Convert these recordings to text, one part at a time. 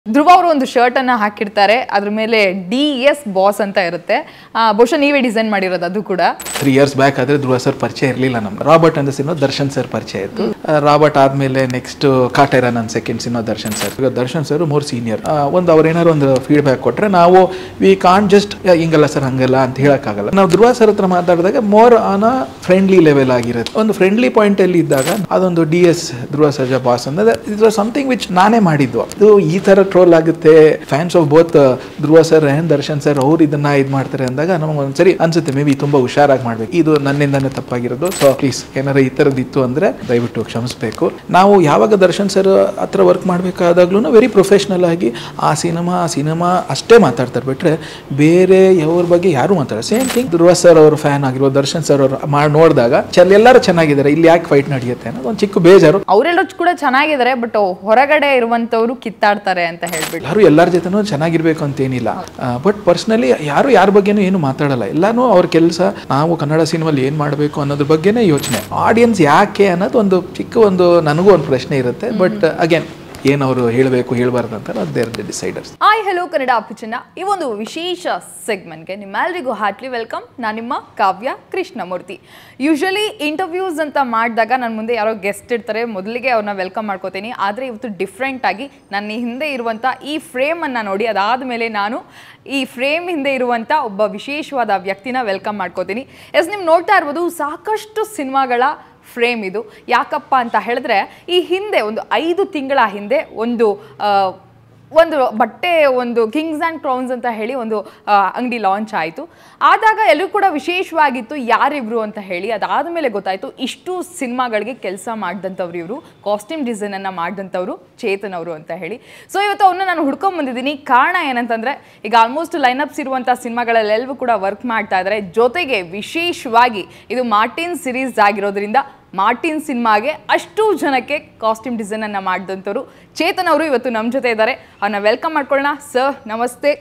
ಧ್ರುವ ಅವರು ಒಂದು ಶರ್ಟ್ ಅನ್ನ ಹಾಕಿರ್ತಾರೆ ಅದ್ರ ಮೇಲೆ ಡಿ ಎಸ್ ಬಾಸ್ ಅಂತ ಇರುತ್ತೆ ಆ, ಬಹುಶಃ ನೀವೇ ಡಿಸೈನ್ ಮಾಡಿರೋದು ಅದು ಕೂಡ ತ್ರೀ ಇಯರ್ಸ್ ಬ್ಯಾಕ್ ಆದ್ರೆ ಧ್ರುವ ಸರ್ ಪರಿಚಯ ಇರಲಿಲ್ಲ ನಮ್ಗೆ ರಾಬರ್ಟ್ ಅಂತ ಸಿನಿಮಾ ದರ್ಶನ್ ಸರ್ ಪರಿಚಯ ಇತ್ತು ಆ, ರಾಬರ್ಟ್ ಆದ್ಮೇಲೆ ನೆಕ್ಸ್ಟ್ ಕಾಟೇರ ನನ್ನ ಸೆಕೆಂಡ್ ಸಿನಿಮಾ ದರ್ಶನ್ ಸರ್ ಈಗ ದರ್ಶನ್ ಸರ್ ಮೋರ್ ಸೀನಿಯರ್ ಒಂದು ಅವ್ರು ಏನಾದ್ರು ಒಂದು ಫೀಡ್ಬ್ಯಾಕ್ ಕೊಟ್ರೆ ನಾವು ವಿ ಕಾನ್ ಜಸ್ಟ್ ಹಿಂಗಲ್ಲ ಸರ್ ಹಂಗಲ್ಲ ಅಂತ ಹೇಳಕ್ಕಾಗಲ್ಲ ನಾವು ಧ್ರುವ ಸರ್ ಹತ್ರ ಮಾತಾಡಿದಾಗ more on a friendly level ಆಗಿರುತ್ತೆ ಒಂದು ಫ್ರೆಂಡ್ಲಿ ಪಾಯಿಂಟ್ ಅಲ್ಲಿ ಇದ್ದಾಗ ಅದೊಂದು D S Dhruva Sarja boss ಅಂದ್ರೆ ಇಟ್ ಸಮಥಿಂಗ್ ವಿಚ್ ನಾನೇ ಮಾಡಿದ್ದು ಇದು ಈ ತರ ಟ್ರೋಲ್ ಆಗುತ್ತೆ fans of both Dhruva sir and Darshan sir ಅವ್ರು ಇದನ್ನ ಇದು ಮಾಡ್ತಾರೆ ಅಂದಾಗ ನಮಗೆ ಒಂದ್ಸರಿ ಅನ್ಸುತ್ತೆ ಮೇ ಬಿ ತುಂಬಾ ಹುಷಾರಾಗಿ ಮಾಡ್ಬೇಕು ಇದು ನನ್ನಿಂದಾನೇ ತಪ್ಪಾಗಿರೋದು ಸೊ ಪ್ಲೀಸ್ ಏನಾರ ಈ ಥರದ್ದು ಇತ್ತು ಅಂದ್ರೆ ದಯವಿಟ್ಟು ಕ್ಷಮಿಸಬೇಕು ನಾವು ಯಾವಾಗ ದರ್ಶನ್ ಸರ್ ಹತ್ರ ವರ್ಕ್ ಮಾಡಬೇಕಾದಾಗ್ಲೂ ವೆರಿ ಪ್ರೊಫೆಷ್ನಲ್ ಆಗಿ ಆ ಸಿನಿಮಾ ಆ ಸಿನಿಮಾ ಅಷ್ಟೇ ಮಾತಾಡ್ತಾರೆ ಬಿಟ್ರೆ ಬೇರೆ ಯಾವ್ರ ಬಗ್ಗೆ ಯಾರು ಮಾತಾಡೋ ಸೇಮ್ ಥಿಂಗ್ ಧ್ರುವ ಸರ್ ಅವರು ಫ್ಯಾನ್ ಆಗಿರೋ ದರ್ಶನ್ ಸರ್ ಅವರು ಮಾಡಿ ನೋಡಿದಾಗ ಚೆಲ್ ಎಲ್ಲರೂ ಚೆನ್ನಾಗಿದ್ದಾರೆ ಇಲ್ಲಿ ಯಾಕೆ ಫೈಟ್ ನಡೆಯುತ್ತೆ ಅನ್ನೋದು ಒಂದು ಚಿಕ್ಕ ಬೇಜಾರು ಅವರೆಲ್ಲ ಕೂಡ ಚೆನ್ನಾಗಿದ್ದಾರೆ ಬಟ್ ಹೊರಗಡೆ ಇರುವಂತವ್ರು ಕಿತ್ತಾಡ್ತಾರೆ ಅಂತ ಹೇಳ್ಬಿಟ್ಟು ಎಲ್ಲರೂ ಎಲ್ಲರ ಜೊತೆನೂ ಚೆನ್ನಾಗಿರ್ಬೇಕು ಅಂತ ಏನಿಲ್ಲ ಬಟ್ ಪರ್ಸ್ನಲಿ ಯಾರು ಯಾರ ಬಗ್ಗೆನೂ ಏನು ಮಾತಾಡಲ್ಲ ಎಲ್ಲಾನು ಅವ್ರ ಕೆಲಸ ನಾವು ಕನ್ನಡ ಸಿನಿಮಾಲಿ ಏನು ಮಾಡಬೇಕು ಅನ್ನೋದ್ರ ಬಗ್ಗೆನೇ ಯೋಚನೆ ಆಡಿಯನ್ಸ್ ಯಾಕೆ ಅನ್ನೋದು ಒಂದು ಚಿಕ್ಕ ಒಂದು ನನಗೂ ಒಂದು ಪ್ರಶ್ನೆ ಇರುತ್ತೆ ಬಟ್ ಅಗೇನ್ ಏನು ಅವರು ಹೇಳಬೇಕು ಹೇಳಬಾರ್ದು ಅಂತ their deciders hi hello Kannada ಅಪ್ಪುಚನ್ನ ಈ ಒಂದು ವಿಶೇಷ ಸೆಗ್ಮೆಂಟ್ಗೆ ನಿಮ್ಮೆಲ್ಲರಿಗೂ ಹಾರ್ಟ್ಲಿ ವೆಲ್ಕಮ್ ನಾನು ನಿಮ್ಮ ಕಾವ್ಯ ಕೃಷ್ಣಮೂರ್ತಿ ಯೂಶಲಿ ಇಂಟರ್ವ್ಯೂಸ್ ಅಂತ ಮಾಡಿದಾಗ ನನ್ನ ಮುಂದೆ ಯಾರೋ ಗೆಸ್ಟ್ ಇರ್ತಾರೆ ಮೊದಲಿಗೆ ಅವ್ರನ್ನ ವೆಲ್ಕಮ್ ಮಾಡ್ಕೋತೀನಿ ಆದರೆ ಇವತ್ತು ಡಿಫ್ರೆಂಟ್ ಆಗಿ ನನ್ನ ಹಿಂದೆ ಇರುವಂಥ ಈ ಫ್ರೇಮನ್ನು ನೋಡಿ ಅದಾದಮೇಲೆ ನಾನು ಈ ಫ್ರೇಮ್ ಹಿಂದೆ ಇರುವಂಥ ಒಬ್ಬ ವಿಶೇಷವಾದ ವ್ಯಕ್ತಿನ ವೆಲ್ಕಮ್ ಮಾಡ್ಕೋತೀನಿ ಎಸ್ ನೀವು ನೋಡ್ತಾ ಇರ್ಬೋದು ಸಾಕಷ್ಟು ಸಿನಿಮಾಗಳ ಫ್ರೇಮ್ ಇದು ಯಾಕಪ್ಪ ಅಂತ ಹೇಳಿದ್ರೆ ಈ ಹಿಂದೆ ಒಂದು ಐದು ತಿಂಗಳ ಹಿಂದೆ ಒಂದು ಆ, ಒಂದು ಬಟ್ಟೆ ಒಂದು ಕಿಂಗ್ಸ್ ಆ್ಯಂಡ್ ಕ್ರೌನ್ಸ್ ಅಂತ ಹೇಳಿ ಒಂದು ಆ, ಅಂಗಡಿ ಲಾಂಚ್ ಆಯಿತು ಆದಾಗ ಎಲ್ಲರೂ ಕೂಡ ವಿಶೇಷವಾಗಿತ್ತು ಯಾರಿಬ್ರು ಅಂತ ಹೇಳಿ ಅದಾದಮೇಲೆ ಗೊತ್ತಾಯಿತು ಇಷ್ಟು ಸಿನಿಮಾಗಳಿಗೆ ಕೆಲಸ ಮಾಡಿದಂಥವ್ರು ಇವರು ಕಾಸ್ಟ್ಯೂಮ್ ಡಿಸೈನನ್ನು ಮಾಡಿದಂಥವ್ರು ಚೇತನ್ ಅವರು ಅಂತ ಹೇಳಿ ಸೊ ಇವತ್ತು ಅವ್ರನ್ನ ನಾನು ಹುಡ್ಕೊಂಡ್ ಬಂದಿದ್ದೀನಿ ಕಾರಣ ಏನಂತಂದರೆ ಈಗ ಆಲ್ಮೋಸ್ಟ್ ಲೈನಪ್ಸ್ ಇರುವಂಥ ಸಿನಿಮಾಗಳಲ್ಲೆಲ್ಲವೂ ಕೂಡ ವರ್ಕ್ ಮಾಡ್ತಾ ಇದ್ದಾರೆ ಜೊತೆಗೆ ವಿಶೇಷವಾಗಿ ಇದು ಮಾರ್ಟಿನ್ ಸಿರೀಸ್ ಆಗಿರೋದ್ರಿಂದ ಮಾರ್ಟಿನ್ ಸಿನಿಮಾಗೆ ಅಷ್ಟು ಜನಕ್ಕೆ ಕಾಸ್ಟ್ಯೂಮ್ ಡಿಸೈನ್ ಅನ್ನ ಮಾಡಿದಂಥವ್ರು ಚೇತನ್ ಅವರು ಇವತ್ತು ನಮ್ಮ ಜೊತೆ ಇದ್ದಾರೆ ಅವ್ರನ್ನ ವೆಲ್ಕಮ್ ಮಾಡ್ಕೊಳ್ಳೋಣ ಸರ್ ನಮಸ್ತೆ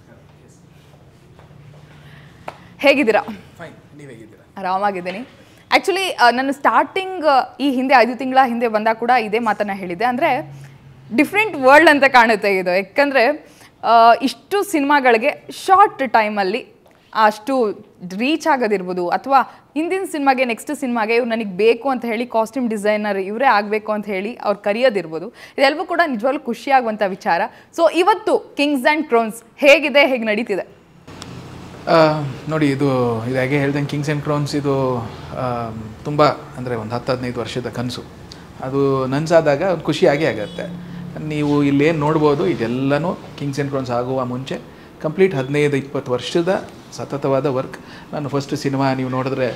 ಹೇಗಿದ್ದೀರಾ ಫೈನ್ ನೀವು ಹೇಗಿದ್ದೀರಾ ಆರಾಮಾಗಿದ್ದೀನಿ ಆ್ಯಕ್ಚುಲಿ ನಾನು ಸ್ಟಾರ್ಟಿಂಗ್ ಈ ಹಿಂದೆ ಐದು ತಿಂಗಳ ಹಿಂದೆ ಬಂದಾಗ ಕೂಡ ಇದೇ ಮಾತನ್ನ ಹೇಳಿದ್ದೆ ಅಂದರೆ ಡಿಫ್ರೆಂಟ್ ವರ್ಲ್ಡ್ ಅಂತ ಕಾಣುತ್ತೆ ಇದು ಯಾಕಂದರೆ ಇಷ್ಟು ಸಿನಿಮಾಗಳಿಗೆ ಶಾರ್ಟ್ ಟೈಮಲ್ಲಿ ಅಷ್ಟು ರೀಚ್ ಆಗೋದಿರ್ಬೋದು ಅಥವಾ ಹಿಂದಿನ ಸಿನಿಮಾಗೆ ನೆಕ್ಸ್ಟ್ ಸಿನಿಮಾಗೆ ಇವ್ರು ನನಗೆ ಬೇಕು ಅಂತ ಹೇಳಿ ಕಾಸ್ಟ್ಯೂಮ್ ಡಿಸೈನರ್ ಇವರೇ ಆಗಬೇಕು ಅಂತ ಹೇಳಿ ಅವ್ರು ಕರೆಯೋದಿರ್ಬೋದು ಇದೆಲ್ಲವೂ ಕೂಡ ನಿಜವಾಗ್ಲೂ ಖುಷಿಯಾಗುವಂಥ ವಿಚಾರ ಸೊ ಇವತ್ತು ಕಿಂಗ್ಸ್ ಆ್ಯಂಡ್ ಕ್ರೋನ್ಸ್ ಹೇಗಿದೆ ಹೇಗೆ ನಡೀತಿದೆ ಆ, ನೋಡಿ ಇದು ಇದು ಹೇಗೆ ಹೇಳ್ದಂಗೆ ಕಿಂಗ್ಸ್ ಆ್ಯಂಡ್ ಕ್ರೌನ್ಸ್ ಇದು ತುಂಬ ಅಂದರೆ ಒಂದು ಹತ್ತು ಹದಿನೈದು ವರ್ಷದ ಕನಸು ಅದು ನನ್ಸಾದಾಗ ಒಂದು ಖುಷಿಯಾಗೇ ಆಗುತ್ತೆ ನೀವು ಇಲ್ಲೇನು ನೋಡ್ಬೋದು ಇದೆಲ್ಲನೂ ಕಿಂಗ್ಸ್ ಆ್ಯಂಡ್ ಕ್ರೌನ್ಸ್ ಆಗುವ ಮುಂಚೆ ಕಂಪ್ಲೀಟ್ ಹದಿನೈದು ಇಪ್ಪತ್ತು ವರ್ಷದ ಸತತವಾದ ವರ್ಕ್ ನಾನು ಫಸ್ಟ್ ಸಿನಿಮಾ ನೀವು ನೋಡಿದ್ರೆ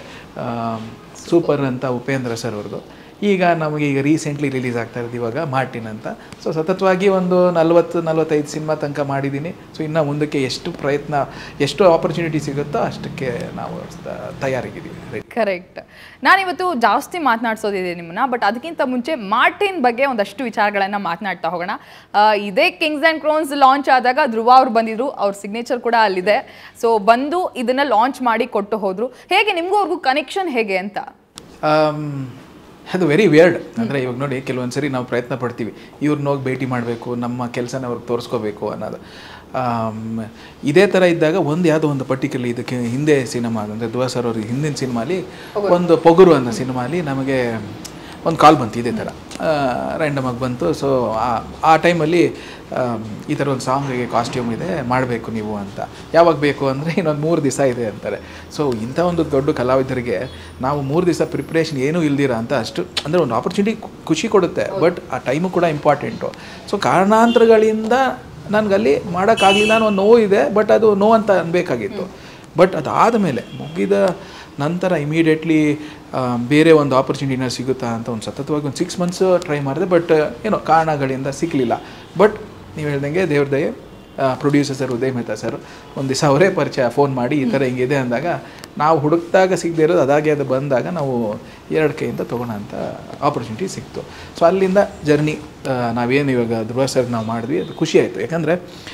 ಸೂಪರ್ ಅಂತ ಉಪೇಂದ್ರ ಸರ್ ಅವ್ರದ್ದು ಈಗ ನಮಗೆ ಈಗ ರೀಸೆಂಟ್ಲಿ ರಿಲೀಸ್ ಆಗ್ತಾ ಇರೋದು ಇವಾಗ ಮಾರ್ಟಿನ್ ಅಂತ ಸೊ ಸತತವಾಗಿ ಒಂದು ನಲ್ವತ್ತು ನಲ್ವತ್ತೈದು ಸಿನಿಮಾ ತನಕ ಮಾಡಿದ್ದೀನಿ ಸೊ ಇನ್ನು ಮುಂದಕ್ಕೆ ಎಷ್ಟು ಪ್ರಯತ್ನ ಎಷ್ಟು ಆಪರ್ಚುನಿಟಿ ಸಿಗುತ್ತೋ ಅಷ್ಟಕ್ಕೆ ನಾವು ತ- ತಯಾರಾಗಿದ್ದೀವಿ ರೆಡಿ ಕರೆಕ್ಟ್ ನಾನಿವತ್ತು ಜಾಸ್ತಿ ಮಾತನಾಡ್ಸೋದಿದೆ ನಿಮ್ಮನ್ನ ಬಟ್ ಅದಕ್ಕಿಂತ ಮುಂಚೆ ಮಾರ್ಟಿನ್ ಬಗ್ಗೆ ಒಂದಷ್ಟು ವಿಚಾರಗಳನ್ನು ಮಾತನಾಡ್ತಾ ಹೋಗೋಣ ಆ, ಇದೇ ಕಿಂಗ್ಸ್ ಆ್ಯಂಡ್ ಕ್ರೋನ್ಸ್ ಲಾಂಚ್ ಆದಾಗ ಧ್ರುವ ಅವ್ರು ಬಂದಿದ್ರು ಅವ್ರ ಸಿಗ್ನೇಚರ್ ಕೂಡ ಅಲ್ಲಿದೆ ಸೊ ಬಂದು ಇದನ್ನ ಲಾಂಚ್ ಮಾಡಿ ಕೊಟ್ಟು ಹೋದ್ರು ಹೇಗೆ ನಿಮಗೂ ಅವ್ರಿಗೂ ಕನೆಕ್ಷನ್ ಹೇಗೆ ಅಂತ ಆಮ್, ಅದು ವೆರಿ ವೇರ್ಡ್ ಅಂದರೆ ಇವಾಗ ನೋಡಿ ಕೆಲವೊಂದು ಸರಿ ನಾವು ಪ್ರಯತ್ನ ಪಡ್ತೀವಿ ಇವ್ರನ್ನ ಹೋಗಿ ಭೇಟಿ ಮಾಡಬೇಕು ನಮ್ಮ ಕೆಲಸನ ಅವ್ರಿಗೆ ತೋರಿಸ್ಕೋಬೇಕು ಅನ್ನೋದು ಆಮ್, ಇದೇ ಥರ ಇದ್ದಾಗ ಒಂದು ಯಾವುದೋ ಒಂದು ಪರ್ಟಿಕ್ಯುಲರ್ ಇದಕ್ಕೆ ಹಿಂದೆ ಸಿನಿಮಾ ಅಂದರೆ ಧ್ರುವ ಸರ್ ಅವ್ರಿಗೆ ಹಿಂದಿನ ಸಿನಿಮಾಲಿ ಒಂದು ಪೊಗುರು ಅನ್ನೋ ಸಿನಿಮಾಲಿ ನಮಗೆ ಒಂದು ಕಾಲ್ ಬಂತು ಇದೇ ಥರ ರ್ಯಾಂಡಮ್ ಆಗಿ ಬಂತು ಸೊ ಆ ಟೈಮಲ್ಲಿ ಈ ಥರ ಒಂದು ಸಾಂಗಿಗೆ ಕಾಸ್ಟ್ಯೂಮ್ ಇದೆ ಮಾಡಬೇಕು ನೀವು ಅಂತ ಯಾವಾಗ ಬೇಕು ಅಂದರೆ ಇನ್ನೊಂದು ಮೂರು ದಿವಸ ಇದೆ ಅಂತಾರೆ ಸೊ ಇಂಥ ಒಂದು ದೊಡ್ಡ ಕಲಾವಿದರಿಗೆ ನಾವು ಮೂರು ದಿವಸ ಪ್ರಿಪ್ರೇಷನ್ ಏನೂ ಇಲ್ದಿರ ಅಂತ ಅಷ್ಟು ಅಂದರೆ ಒಂದು ಆಪರ್ಚುನಿಟಿ ಖುಷಿ ಕೊಡುತ್ತೆ ಬಟ್ ಆ ಟೈಮು ಕೂಡ ಇಂಪಾರ್ಟೆಂಟು ಸೊ ಕಾರಣಾಂತರಗಳಿಂದ ನನಗಲ್ಲಿ ಮಾಡೋಕ್ಕಾಗಲಿಲ್ಲ ಅನ್ನೋ ಒಂದು ನೋವು ಇದೆ ಬಟ್ ಅದು ನೋವು ಅಂತ ಅನ್ಬೇಕಾಗಿತ್ತು ಬಟ್ ಅದಾದ ಮೇಲೆ ಮುಗಿದ ನಂತರ ಇಮಿಡಿಯೇಟ್ಲಿ ಬೇರೆ ಒಂದು ಆಪರ್ಚುನಿಟಿನ ಸಿಗುತ್ತಾ ಅಂತ ಒಂದು ಸತತವಾಗಿ ಒಂದು ಸಿಕ್ಸ್ ಮಂತ್ಸ್ ಟ್ರೈ ಮಾಡಿದೆ ಬಟ್ ಏನೋ ಕಾರಣಗಳಿಂದ ಸಿಕ್ಕಲಿಲ್ಲ ಬಟ್ ನೀವು ಹೇಳ್ದಂಗೆ ದೇವ್ರ ದಯೆ producer sir Uday Mehta sir ಒಂದು ದಿವಸ ಅವರೇ ಪರಿಚಯ ಫೋನ್ ಮಾಡಿ ಈ ಥರ ಹಿಂಗಿದೆ ಅಂದಾಗ ನಾವು ಹುಡುಕ್ದಾಗ ಸಿಗದೆ ಇರೋದು ಅದಾಗೆ ಅದು ಬಂದಾಗ ನಾವು ಎರಡು ಕೈಯಿಂದ ತೊಗೋಣ ಅಂತ ಆಪರ್ಚುನಿಟಿ ಸಿಕ್ತು ಸೊ ಅಲ್ಲಿಂದ ಜರ್ನಿ ನಾವೇನು ಇವಾಗ ಧ್ರುವ ಸರ್ ನಾವು ಮಾಡಿದ್ವಿ ಅದು ಖುಷಿ ಆಯಿತು ಯಾಕಂದರೆ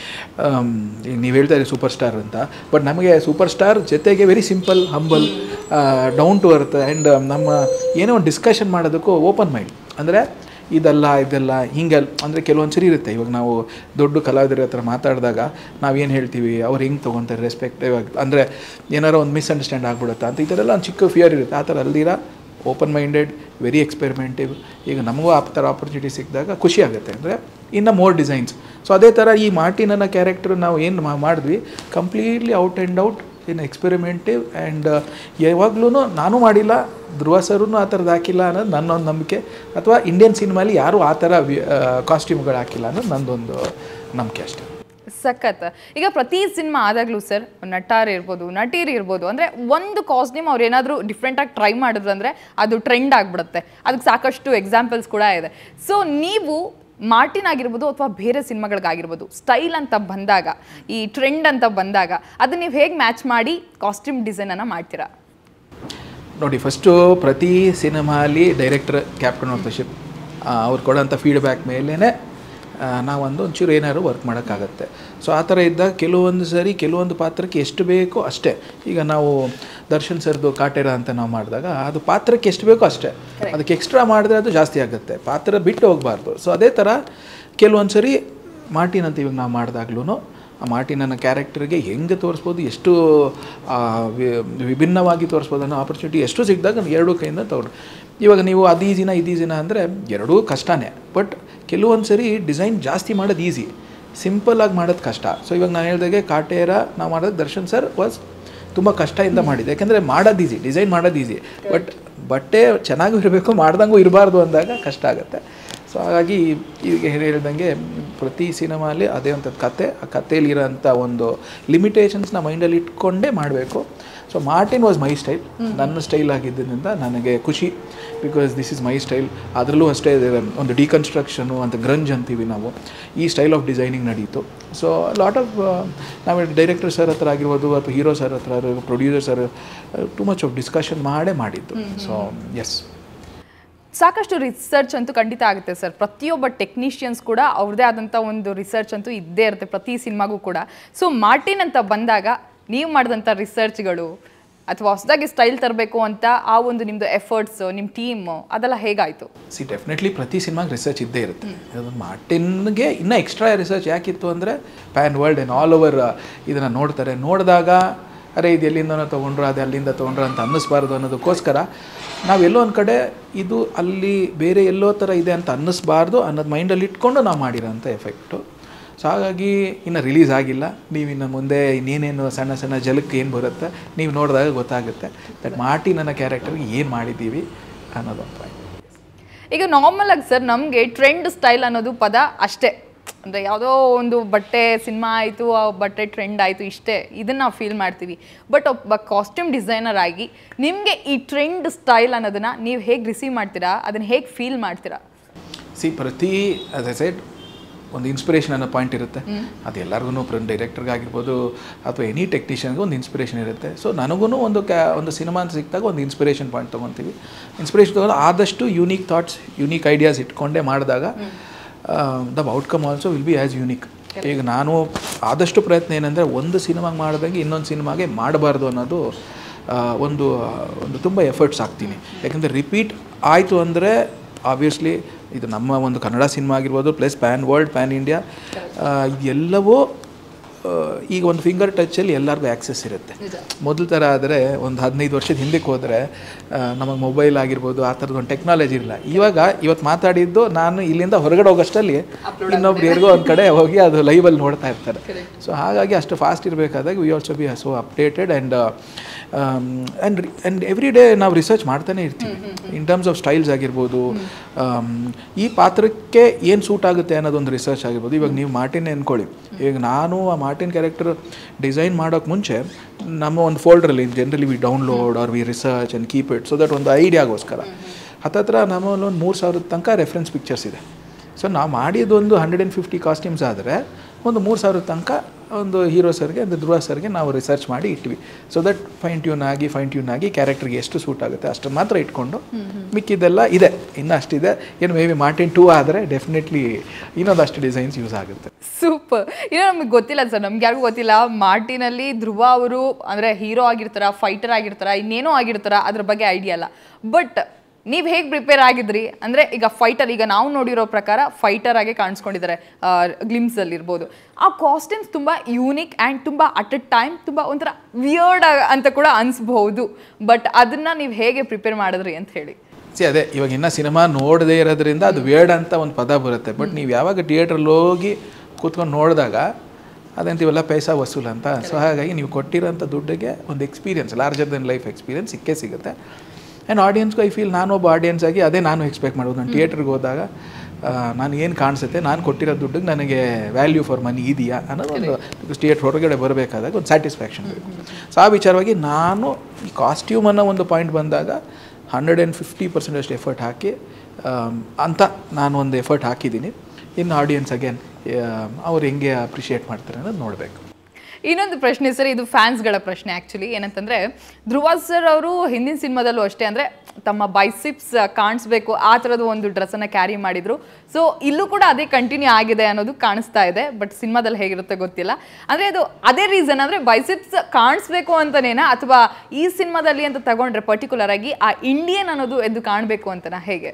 ನೀವು ಹೇಳ್ತಾ ಇದ್ದೀರಿ ಸೂಪರ್ ಸ್ಟಾರ್ ಅಂತ ಬಟ್ ನಮಗೆ ಸೂಪರ್ ಸ್ಟಾರ್ ಜೊತೆಗೆ very simple humble down to earth and ನಮ್ಮ ಏನೋ ಒಂದು ಡಿಸ್ಕಷನ್ ಮಾಡೋದಕ್ಕೂ ಓಪನ್ ಮೈಂಡ್ ಅಂದರೆ ಇದಲ್ಲ ಇದೆಲ್ಲ ಹಿಂಗೆ ಅಂದರೆ ಕೆಲವೊಂದು ಸರಿ ಇರುತ್ತೆ ಇವಾಗ ನಾವು ದೊಡ್ಡ ಕಲಾವಿದರ ಹತ್ರ ಮಾತಾಡಿದಾಗ ನಾವೇನು ಹೇಳ್ತೀವಿ ಅವ್ರು ಹೆಂಗೆ ತೊಗೊತಾರೆ ರೆಸ್ಪೆಕ್ಟಿವ್ ಆಗಿ ಅಂದರೆ ಏನಾರೋ ಒಂದು ಮಿಸ್ಅಂಡರ್ಸ್ಟ್ಯಾಂಡ್ ಆಗ್ಬಿಡುತ್ತಾ ಅಂತ ಈ ಥರ ಎಲ್ಲ ಒಂದು ಚಿಕ್ಕ ಫಿಯರ್ ಇರುತ್ತೆ ಆ ಥರ ಅಲ್ದಿರ ಓಪನ್ ಮೈಂಡೆಡ್ ವೆರಿ ಎಕ್ಸ್ಪೆರಿಮೆಂಟಿವ್ ಈಗ ನಮಗೂ ಆ ಥರ ಆಪರ್ಚುನಿಟಿ ಸಿಕ್ಕಿದಾಗ ಖುಷಿ ಆಗುತ್ತೆ ಅಂದರೆ ಇನ್ನು ಮೋರ್ ಡಿಸೈನ್ಸ್ ಸೊ ಅದೇ ಥರ ಈ ಮಾರ್ಟಿನನ್ನ ಕ್ಯಾರೆಕ್ಟರ್ ನಾವು ಏನು ಮಾಡಿದ್ವಿ completely out and out in experimental and ಯಾವಾಗ್ಲೂ ನಾನು ಮಾಡಿಲ್ಲ ಧ್ರುವ ಸರೂ ಆ ಥರದ್ದು ಹಾಕಿಲ್ಲ ಅನ್ನೋದು ನನ್ನೊಂದು ನಂಬಿಕೆ ಅಥವಾ ಇಂಡಿಯನ್ ಸಿನಿಮಾಲಿ ಯಾರೂ ಆ ಥರ ಕಾಸ್ಟ್ಯೂಮ್ಗಳು ಹಾಕಿಲ್ಲ ಅನ್ನೋದು ನಂದೊಂದು ನಂಬಿಕೆ ಅಷ್ಟೇ ಸಖತ್ ಈಗ ಪ್ರತಿ ಸಿನಿಮಾ ಆದಾಗಲೂ ಸರ್ ನಟಾರ್ ಇರ್ಬೋದು ನಟೀರ್ ಇರ್ಬೋದು ಅಂದರೆ ಒಂದು ಕಾಸ್ಟ್ಯೂಮ್ ಅವ್ರು ಏನಾದರೂ ಡಿಫ್ರೆಂಟಾಗಿ ಟ್ರೈ ಮಾಡಿದ್ರು ಅಂದರೆ ಅದು ಟ್ರೆಂಡ್ ಆಗಿಬಿಡುತ್ತೆ ಅದಕ್ಕೆ ಸಾಕಷ್ಟು ಎಕ್ಸಾಂಪಲ್ಸ್ ಕೂಡ ಇದೆ ಸೊ ನೀವು ಮಾರ್ಟಿನ್ ಆಗಿರ್ಬೋದು ಅಥವಾ ಬೇರೆ ಸಿನಿಮಾಗಳಿಗಾಗಿರ್ಬೋದು ಸ್ಟೈಲ್ ಅಂತ ಬಂದಾಗ ಈ ಟ್ರೆಂಡ್ ಅಂತ ಬಂದಾಗ ಅದನ್ನ ನೀವು ಹೇಗೆ ಮ್ಯಾಚ್ ಮಾಡಿ ಕಾಸ್ಟ್ಯೂಮ್ ಡಿಸೈನನ್ನು ಮಾಡ್ತೀರಾ ನೋಡಿ ಫಸ್ಟು ಪ್ರತಿ ಸಿನಿಮಾಲಿ director captain of the ship ಅವ್ರು ಕೊಡೋಂಥ ಫೀಡ್ಬ್ಯಾಕ್ ಮೇಲೇ ನಾವೊಂದು ಒಂಚೂರು ಏನಾದ್ರು ವರ್ಕ್ ಮಾಡೋಕ್ಕಾಗತ್ತೆ ಸೊ ಆ ಥರ ಇದ್ದಾಗ ಕೆಲವೊಂದು ಸರಿ ಕೆಲವೊಂದು ಪಾತ್ರಕ್ಕೆ ಎಷ್ಟು ಬೇಕೋ ಅಷ್ಟೇ ಈಗ ನಾವು ದರ್ಶನ್ ಸರ್ದು ಕಾಟೇರ ಅಂತ ನಾವು ಮಾಡಿದಾಗ ಅದು ಪಾತ್ರಕ್ಕೆ ಎಷ್ಟು ಬೇಕೋ ಅಷ್ಟೇ ಅದಕ್ಕೆ ಎಕ್ಸ್ಟ್ರಾ ಮಾಡಿದ್ರೆ ಅದು ಜಾಸ್ತಿ ಆಗುತ್ತೆ ಪಾತ್ರ ಬಿಟ್ಟು ಹೋಗಬಾರ್ದು ಸೊ ಅದೇ ಥರ ಕೆಲವೊಂದು ಸರಿ ಮಾರ್ಟಿನ್ ಅಂತ ಇವಾಗ ನಾವು ಮಾಡಿದಾಗ್ಲೂ ಆ ಮಾರ್ಟಿನನ್ನ ಕ್ಯಾರೆಕ್ಟರ್ಗೆ ಹೆಂಗೆ ತೋರಿಸ್ಬೋದು ಎಷ್ಟು ಆ, ವಿ- ವಿಭಿನ್ನವಾಗಿ ತೋರಿಸ್ಬೋದು ಅನ್ನೋ ಆಪರ್ಚುನಿಟಿ ಎಷ್ಟು ಸಿಕ್ಕಿದಾಗ ನಾನು ಎರಡೂ ಕೈಯಿಂದ ತಗೊಂಡು ಇವಾಗ ನೀವು ಅದು ಈಸಿನ ಇದು ಈಸಿನ ಅಂದರೆ ಎರಡೂ ಕಷ್ಟನೇ ಬಟ್ ಕೆಲವೊಂದು ಸರಿ ಡಿಸೈನ್ ಜಾಸ್ತಿ ಮಾಡೋದು ಈಸಿ ಸಿಂಪಲ್ಲಾಗಿ ಮಾಡೋದು ಕಷ್ಟ ಸೊ ಇವಾಗ ನಾನು ಹೇಳ್ದಾಗೆ ಕಾಟೇರ ನಾವು ಮಾಡೋದು ದರ್ಶನ್ ಸರ್ ವಾಸ್ ತುಂಬ ಕಷ್ಟದಿಂದ ಮಾಡಿದೆ ಯಾಕೆಂದರೆ ಮಾಡೋದು ಈಸಿ ಡಿಸೈನ್ ಮಾಡೋದು ಈಸಿ ಬಟ್ ಬಟ್ಟೆ ಚೆನ್ನಾಗೂ ಇರಬೇಕು ಮಾಡ್ದಂಗೂ ಇರಬಾರ್ದು ಅಂದಾಗ ಕಷ್ಟ ಆಗುತ್ತೆ ಸೊ ಹಾಗಾಗಿ ಈಗ ಹೇಳ್ದಂಗೆ ಪ್ರತಿ ಸಿನಿಮಾಲಿ ಅದೇ ಅಂಥದ್ದು ಕತೆ ಆ ಕಥೆಯಲ್ಲಿರೋಂಥ ಒಂದು ಲಿಮಿಟೇಷನ್ಸ್ನ ಮೈಂಡಲ್ಲಿ ಇಟ್ಕೊಂಡೇ ಮಾಡಬೇಕು so Martin was my style ನನ್ನ ಸ್ಟೈಲ್ ಆಗಿದ್ದರಿಂದ ನನಗೆ ಖುಷಿ because this is my style ಅದರಲ್ಲೂ ಅಷ್ಟೇ ಇದೆ, ಒಂದು ಡಿಕನ್ಸ್ಟ್ರಕ್ಷನು ಅಂತ ಗ್ರಂಜ್ ಅಂತೀವಿ ನಾವು ಈ ಸ್ಟೈಲ್ ಆಫ್ ಡಿಸೈನಿಂಗ್ ನಡೀತು ಸೊ ಲಾಟ್ ಆಫ್ ನಾವು ಡೈರೆಕ್ಟರ್ ಸರ್ ಹತ್ರ ಆಗಿರ್ಬೋದು ಅಥವಾ ಹೀರೋ ಸರ್ ಹತ್ರ producer sir too much of discussion ಮಾಡೇ ಮಾಡಿದ್ದು ಸೊ ಎಸ್ ಸಾಕಷ್ಟು ರಿಸರ್ಚ್ ಅಂತೂ ಖಂಡಿತ ಆಗುತ್ತೆ ಸರ್ ಪ್ರತಿಯೊಬ್ಬ ಟೆಕ್ನಿಷಿಯನ್ಸ್ ಕೂಡ ಅವ್ರದ್ದೇ ಆದಂಥ ಒಂದು ರಿಸರ್ಚ್ ಅಂತೂ ಇದ್ದೇ ಇರುತ್ತೆ ಪ್ರತಿ ಸಿನಿಮಾಗೂ ಕೂಡ ಸೊ ಮಾರ್ಟಿನ್ ಅಂತ ಬಂದಾಗ ನೀವು ಮಾಡಿದಂಥ ರಿಸರ್ಚ್ಗಳು ಅಥವಾ ಹೊಸದಾಗಿ ಸ್ಟೈಲ್ ತರಬೇಕು ಅಂತ ಆ ಒಂದು ನಿಮ್ಮದು ಎಫರ್ಟ್ಸ್ ನಿಮ್ಮ ಟೀಮು ಅದೆಲ್ಲ ಹೇಗಾಯಿತು ಸಿ ಡೆಫಿನೆಟ್ಲಿ ಪ್ರತಿ ಸಿನಿಮಾಗೆ ರಿಸರ್ಚ್ ಇದ್ದೇ ಇರುತ್ತೆ ಅದು ಮಾರ್ಟಿನ್ಗೆ ಇನ್ನೂ ಎಕ್ಸ್ಟ್ರಾ ರಿಸರ್ಚ್ ಯಾಕಿತ್ತು ಅಂದರೆ pan world and all over ಇದನ್ನು ನೋಡ್ತಾರೆ ನೋಡಿದಾಗ ಅರೆ ಇದು ಎಲ್ಲಿಂದನೋ ತೊಗೊಂಡ್ರು ಅದು ಅಲ್ಲಿಂದ ತೊಗೊಂಡ್ರು ಅಂತ ಅನ್ನಿಸ್ಬಾರ್ದು ಅನ್ನೋದಕ್ಕೋಸ್ಕರ ನಾವೆಲ್ಲೋ ಒಂದು ಕಡೆ ಇದು ಅಲ್ಲಿ ಬೇರೆ ಎಲ್ಲೋ ಥರ ಇದೆ ಅಂತ ಅನ್ನಿಸ್ಬಾರ್ದು ಅನ್ನೋದು ಮೈಂಡಲ್ಲಿ ಇಟ್ಕೊಂಡು ನಾವು ಮಾಡಿರೋಂಥ ಎಫೆಕ್ಟು ಸೊ ಹಾಗಾಗಿ ಇನ್ನು ರಿಲೀಸ್ ಆಗಿಲ್ಲ ನೀವು ಇನ್ನು ಮುಂದೆ ಇನ್ನೇನೇನು ಸಣ್ಣ ಸಣ್ಣ ಜಲಕ್ಕೆ ಏನು ಬರುತ್ತೆ ನೀವು ನೋಡಿದಾಗ ಗೊತ್ತಾಗುತ್ತೆ ದಟ್ ಮಾರ್ಟಿ ನನ್ನ ಕ್ಯಾರೆಕ್ಟರ್ಗೆ ಏನು ಮಾಡಿದ್ದೀವಿ ಅನ್ನೋದೊಂದು ಪಾಯಿಂಟ್ ಈಗ ನಾರ್ಮಲ್ ಆಗಿ ಸರ್ ನಮಗೆ ಟ್ರೆಂಡ್ ಸ್ಟೈಲ್ ಅನ್ನೋದು ಪದ ಅಷ್ಟೇ ಅಂದರೆ ಯಾವುದೋ ಒಂದು ಬಟ್ಟೆ ಸಿನಿಮಾ ಆಯಿತು ಆ ಬಟ್ಟೆ ಟ್ರೆಂಡ್ ಆಯಿತು ಇಷ್ಟೇ ಇದನ್ನು ನಾವು ಫೀಲ್ ಮಾಡ್ತೀವಿ ಬಟ್ ಒಬ್ಬ ಕಾಸ್ಟ್ಯೂಮ್ ಡಿಸೈನರ್ ಆಗಿ ನಿಮಗೆ ಈ ಟ್ರೆಂಡ್ ಸ್ಟೈಲ್ ಅನ್ನೋದನ್ನು ನೀವು ಹೇಗೆ ರಿಸೀವ್ ಮಾಡ್ತೀರಾ ಅದನ್ನು ಹೇಗೆ ಫೀಲ್ ಮಾಡ್ತೀರಾ ಸಿ ಪ್ರತಿ ಆಸ್ ಎ ಸೆಡ್ ಒಂದು ಇನ್ಸ್ಪಿರೇಷನ್ ಅನ್ನೋ ಪಾಯಿಂಟ್ ಇರುತ್ತೆ ಅದು ಎಲ್ಲರಿಗೂ ಡೈರೆಕ್ಟರ್ಗೆ ಆಗಿರ್ಬೋದು ಅಥವಾ ಎನಿ ಟೆಕ್ನಿಷಿಯನ್ಗೆ ಒಂದು ಇನ್ಸ್ಪಿರೇಷನ್ ಇರುತ್ತೆ ಸೊ ನನಗೂ ಒಂದು ಕ್ಯಾ ಒಂದು ಸಿನಿಮಾ ಅಂತ ಸಿಕ್ಕಿದಾಗ ಒಂದು ಇನ್ಸ್ಪಿರೇಷನ್ ಪಾಯಿಂಟ್ ತೊಗೊತೀವಿ ಇನ್ಸ್ಪಿರೇಷನ್ ತೊಗೊಂಡು ಆದಷ್ಟು ಯೂನಿಕ್ ಥಾಟ್ಸ್ ಯೂನಿಕ್ ಐಡಿಯಾಸ್ ಇಟ್ಕೊಂಡೇ ಮಾಡಿದಾಗ the outcome also will be as unique ಈಗ ನಾನು ಆದಷ್ಟು ಪ್ರಯತ್ನ ಏನಂದರೆ ಒಂದು ಸಿನಿಮಾಗೆ ಮಾಡ್ದಂಗೆ ಇನ್ನೊಂದು ಸಿನಿಮಾಗೆ ಮಾಡಬಾರ್ದು ಅನ್ನೋದು ಆ, ಒಂದು ಒಂದು ತುಂಬ ಎಫರ್ಟ್ಸ್ ಹಾಕ್ತೀನಿ ಯಾಕಂದರೆ ರಿಪೀಟ್ ಆಯಿತು ಅಂದರೆ ಆಬ್ವಿಯಸ್ಲಿ ಇದು ನಮ್ಮ ಒಂದು ಕನ್ನಡ ಸಿನಿಮಾ ಆಗಿರ್ಬೋದು plus pan world pan India ಇದೆಲ್ಲವೂ ಆ, ಈಗ ಒಂದು ಫಿಂಗರ್ ಟಚಲ್ಲಿ ಎಲ್ಲರಿಗೂ ಆ್ಯಕ್ಸೆಸ್ ಇರುತ್ತೆ ಮೊದಲ ಥರ ಆದರೆ ಒಂದು ಹದಿನೈದು ವರ್ಷದ ಹಿಂದಕ್ಕೆ ಹೋದರೆ ನಮಗೆ ಮೊಬೈಲ್ ಆಗಿರ್ಬೋದು ಆ ಥರದ್ದು ಒಂದು ಟೆಕ್ನಾಲಜಿ ಇರಲ್ಲ ಇವಾಗ ಇವತ್ತು ಮಾತಾಡಿದ್ದು ನಾನು ಇಲ್ಲಿಂದ ಹೊರಗಡೆ ಹೋಗೋಷ್ಟಲ್ಲಿ ಇನ್ನೊಬ್ರು ಯಾರಿಗೋ ಒಂದು ಕಡೆ ಹೋಗಿ ಅದು ಲೈವಲ್ಲಿ ನೋಡ್ತಾ ಇರ್ತಾರೆ ಸೊ ಹಾಗಾಗಿ ಅಷ್ಟು ಫಾಸ್ಟ್ ಇರಬೇಕಾದಾಗ we also be so updated and and and every day ನಾವು ರಿಸರ್ಚ್ ಮಾಡ್ತಾನೆ ಇರ್ತೀವಿ ಇನ್ ಟರ್ಮ್ಸ್ ಆಫ್ ಸ್ಟೈಲ್ಸ್ ಆಗಿರ್ಬೋದು ಆಮ್, ಈ ಪಾತ್ರಕ್ಕೆ ಏನು ಸೂಟ್ ಆಗುತ್ತೆ ಅನ್ನೋದೊಂದು ರಿಸರ್ಚ್ ಆಗಿರ್ಬೋದು ಇವಾಗ ನೀವು ಮಾರ್ಟಿನ್ ಅನ್ಕೊಳ್ಳಿ ಈಗ ನಾನು ಆ ಮಾರ್ಟಿನ್ ಕ್ಯಾರೆಕ್ಟರ್ ಡಿಸೈನ್ ಮಾಡೋಕ್ಕೆ ಮುಂಚೆ ನಮ್ಮ ಒಂದು ಫೋಲ್ಡ್ರಲ್ಲಿ generally we download or we research and keep it so that ಒಂದು ಐಡಿಯಾಗೋಸ್ಕರ ಹತ್ತತ್ರ ನಮ್ಮಲ್ಲಿ ಒಂದು ಮೂರು ಸಾವಿರದ ತನಕ ರೆಫರೆನ್ಸ್ ಪಿಕ್ಚರ್ಸ್ ಇದೆ ಸೊ ನಾವು ಮಾಡಿದ್ದೊಂದು ಹಂಡ್ರೆಡ್ ಆ್ಯಂಡ್ ಫಿಫ್ಟಿ ಕಾಸ್ಟ್ಯೂಮ್ಸ್ ಆದರೆ ಒಂದು ಮೂರು ಸಾವಿರದ ತನಕ ಒಂದು ಹೀರೋ ಸರ್ಗೆ ಒಂದು ಧ್ರುವ ಸರ್ಗೆ ನಾವು ರಿಸರ್ಚ್ ಮಾಡಿ ಇಟ್ವಿ ಸೊ ದಟ್ ಫೈನ್ ಟ್ಯೂನ್ ಆಗಿ ಫೈನ್ ಟ್ಯೂನ್ ಆಗಿ ಕ್ಯಾರೆಕ್ಟರ್ಗೆ ಎಷ್ಟು ಸೂಟ್ ಆಗುತ್ತೆ ಅಷ್ಟು ಮಾತ್ರ ಇಟ್ಕೊಂಡು ಮಿಕ್ಕಿದ್ದೆಲ್ಲ ಇದೆ ಇನ್ನೂ ಅಷ್ಟಿದೆ ಏನು ಮೇ ಬಿ ಮಾರ್ಟಿನ್ ಟೂ ಆದರೆ ಡೆಫಿನೆಟ್ಲಿ ಇನ್ನೊಂದಷ್ಟು ಡಿಸೈನ್ಸ್ ಯೂಸ್ ಆಗುತ್ತೆ ಸೂಪರ್ ಏನೋ ನಮಗೆ ಗೊತ್ತಿಲ್ಲ ಸರ್ ನಮ್ಗೆ ಯಾರಿಗೂ ಗೊತ್ತಿಲ್ಲ ಮಾರ್ಟಿನಲ್ಲಿ ಧ್ರುವ ಅವರು ಅಂದರೆ ಹೀರೋ ಆಗಿರ್ತಾರ ಫೈಟರ್ ಆಗಿರ್ತಾರ ಇನ್ನೇನೋ ಆಗಿರ್ತಾರ ಅದ್ರ ಬಗ್ಗೆ ಐಡಿಯಾ ಇಲ್ಲ ಬಟ್ ನೀವು ಹೇಗೆ ಪ್ರಿಪೇರ್ ಆಗಿದ್ರಿ ಅಂದರೆ ಈಗ ಫೈಟರ್ ಈಗ ನಾವು ನೋಡಿರೋ ಪ್ರಕಾರ ಫೈಟರ್ ಆಗಿ ಕಾಣಿಸ್ಕೊಂಡಿದ್ದಾರೆ ಗ್ಲಿಮ್ಸಲ್ಲಿ ಇರ್ಬೋದು ಆ ಕಾಸ್ಟ್ಯೂಮ್ಸ್ ತುಂಬ ಯೂನಿಕ್ ಆ್ಯಂಡ್ ತುಂಬ ಅಟ್ ಅ ಟೈಮ್ ತುಂಬ ಒಂಥರ ವಿಯರ್ಡ್ ಅಂತ ಕೂಡ ಅನಿಸ್ಬಹುದು ಬಟ್ ಅದನ್ನು ನೀವು ಹೇಗೆ ಪ್ರಿಪೇರ್ ಮಾಡಿದ್ರಿ ಅಂತ ಹೇಳಿ ಸಿ ಅದೇ ಇವಾಗ ಇನ್ನ ಸಿನಿಮಾ ನೋಡದೇ ಇರೋದ್ರಿಂದ ಅದು ವೇಡ್ ಅಂತ ಒಂದು ಪದ ಬರುತ್ತೆ ಬಟ್ ನೀವು ಯಾವಾಗ ಥಿಯೇಟ್ರಲ್ಲಿ ಹೋಗಿ ಕೂತ್ಕೊಂಡು ನೋಡಿದಾಗ ಅದಂತೀವಲ್ಲ ಪೈಸಾ ವಸೂಲ್ ಅಂತ ಸೊ ಹಾಗಾಗಿ ನೀವು ಕೊಟ್ಟಿರೋಂಥ ದುಡ್ಡಿಗೆ ಒಂದು experience larger than life experience ಸಿಕ್ಕೇ ಸಿಗುತ್ತೆ ಆ್ಯಂಡ್ ಆಡಿಯನ್ಸ್ಗೂ ಐ ಫೀಲ್ ನಾನೊಬ್ಬ ಆಡಿಯನ್ಸ್ ಆಗಿ ಅದೇ ನಾನು ಎಕ್ಸ್ಪೆಕ್ಟ್ ಮಾಡೋದು ನಾನು ಥಿಯೇಟ್ರಿಗೆ ಹೋದಾಗ ಆ, ನಾನು ಏನು ಕಾಣಿಸುತ್ತೆ ನಾನು ಕೊಟ್ಟಿರೋ ದುಡ್ಡಿಗೆ ನನಗೆ ವ್ಯಾಲ್ಯೂ ಫಾರ್ ಮನಿ ಇದೆಯಾ ಅನ್ನೋದು ಒಂದು ಬಿಕಾಸ್ ಥಿಯೇಟ್ರ್ ಹೊರಗಡೆ ಬರಬೇಕಾದಾಗ ಒಂದು ಸ್ಯಾಟಿಸ್ಫ್ಯಾಕ್ಷನ್ ಬೇಕು ಸೊ ಆ ವಿಚಾರವಾಗಿ ನಾನು ಈ ಕಾಸ್ಟ್ಯೂಮ್ ಅನ್ನೋ ಒಂದು ಪಾಯಿಂಟ್ ಬಂದಾಗ ಹಂಡ್ರೆಡ್ ಆ್ಯಂಡ್ ಫಿಫ್ಟಿ ಪರ್ಸೆಂಟ್ ಅಷ್ಟು ಎಫರ್ಟ್ ಹಾಕಿ ಆಮ್, ಅಂತ ನಾನು ಒಂದು ಎಫರ್ಟ್ ಹಾಕಿದ್ದೀನಿ ಇನ್ನು ಆಡಿಯನ್ಸ್ ಅಗೇನ್ ಅವ್ರು ಹೆಂಗೆ ಅಪ್ರಿಷಿಯೇಟ್ ಮಾಡ್ತಾರೆ ಅನ್ನೋದು ನೋಡಬೇಕು ಇನ್ನೊಂದು ಪ್ರಶ್ನೆ ಸರ್ ಇದು ಫ್ಯಾನ್ಸ್ಗಳ ಪ್ರಶ್ನೆ ಆ್ಯಕ್ಚುಲಿ ಏನಂತಂದರೆ ಧ್ರುವ ಸರ್ ಅವರು ಹಿಂದಿನ ಸಿನಿಮಾದಲ್ಲೂ ಅಷ್ಟೇ ಅಂದರೆ ತಮ್ಮ ಬೈಸಿಪ್ಸ್ ಕಾಣಿಸ್ಬೇಕು ಆ ಥರದ ಒಂದು ಡ್ರೆಸ್ಸನ್ನು ಕ್ಯಾರಿ ಮಾಡಿದರು ಸೊ ಇಲ್ಲೂ ಕೂಡ ಅದೇ ಕಂಟಿನ್ಯೂ ಆಗಿದೆ ಅನ್ನೋದು ಕಾಣಿಸ್ತಾ ಇದೆ ಬಟ್ ಸಿನಿಮಾದಲ್ಲಿ ಹೇಗಿರುತ್ತೆ ಗೊತ್ತಿಲ್ಲ ಅಂದರೆ ಅದು ಅದೇ ರೀಸನ್ ಅಂದರೆ ಬೈಸಿಪ್ಸ್ ಕಾಣಿಸ್ಬೇಕು ಅಂತನೇನಾ ಅಥವಾ ಈ ಸಿನಿಮಾದಲ್ಲಿ ಅಂತ ತಗೊಂಡ್ರೆ ಪರ್ಟಿಕ್ಯುಲರ್ ಆಗಿ ಆ ಇಂಡಿಯನ್ ಅನ್ನೋದು ಎದ್ದು ಕಾಣಬೇಕು ಅಂತನಾ ಹೇಗೆ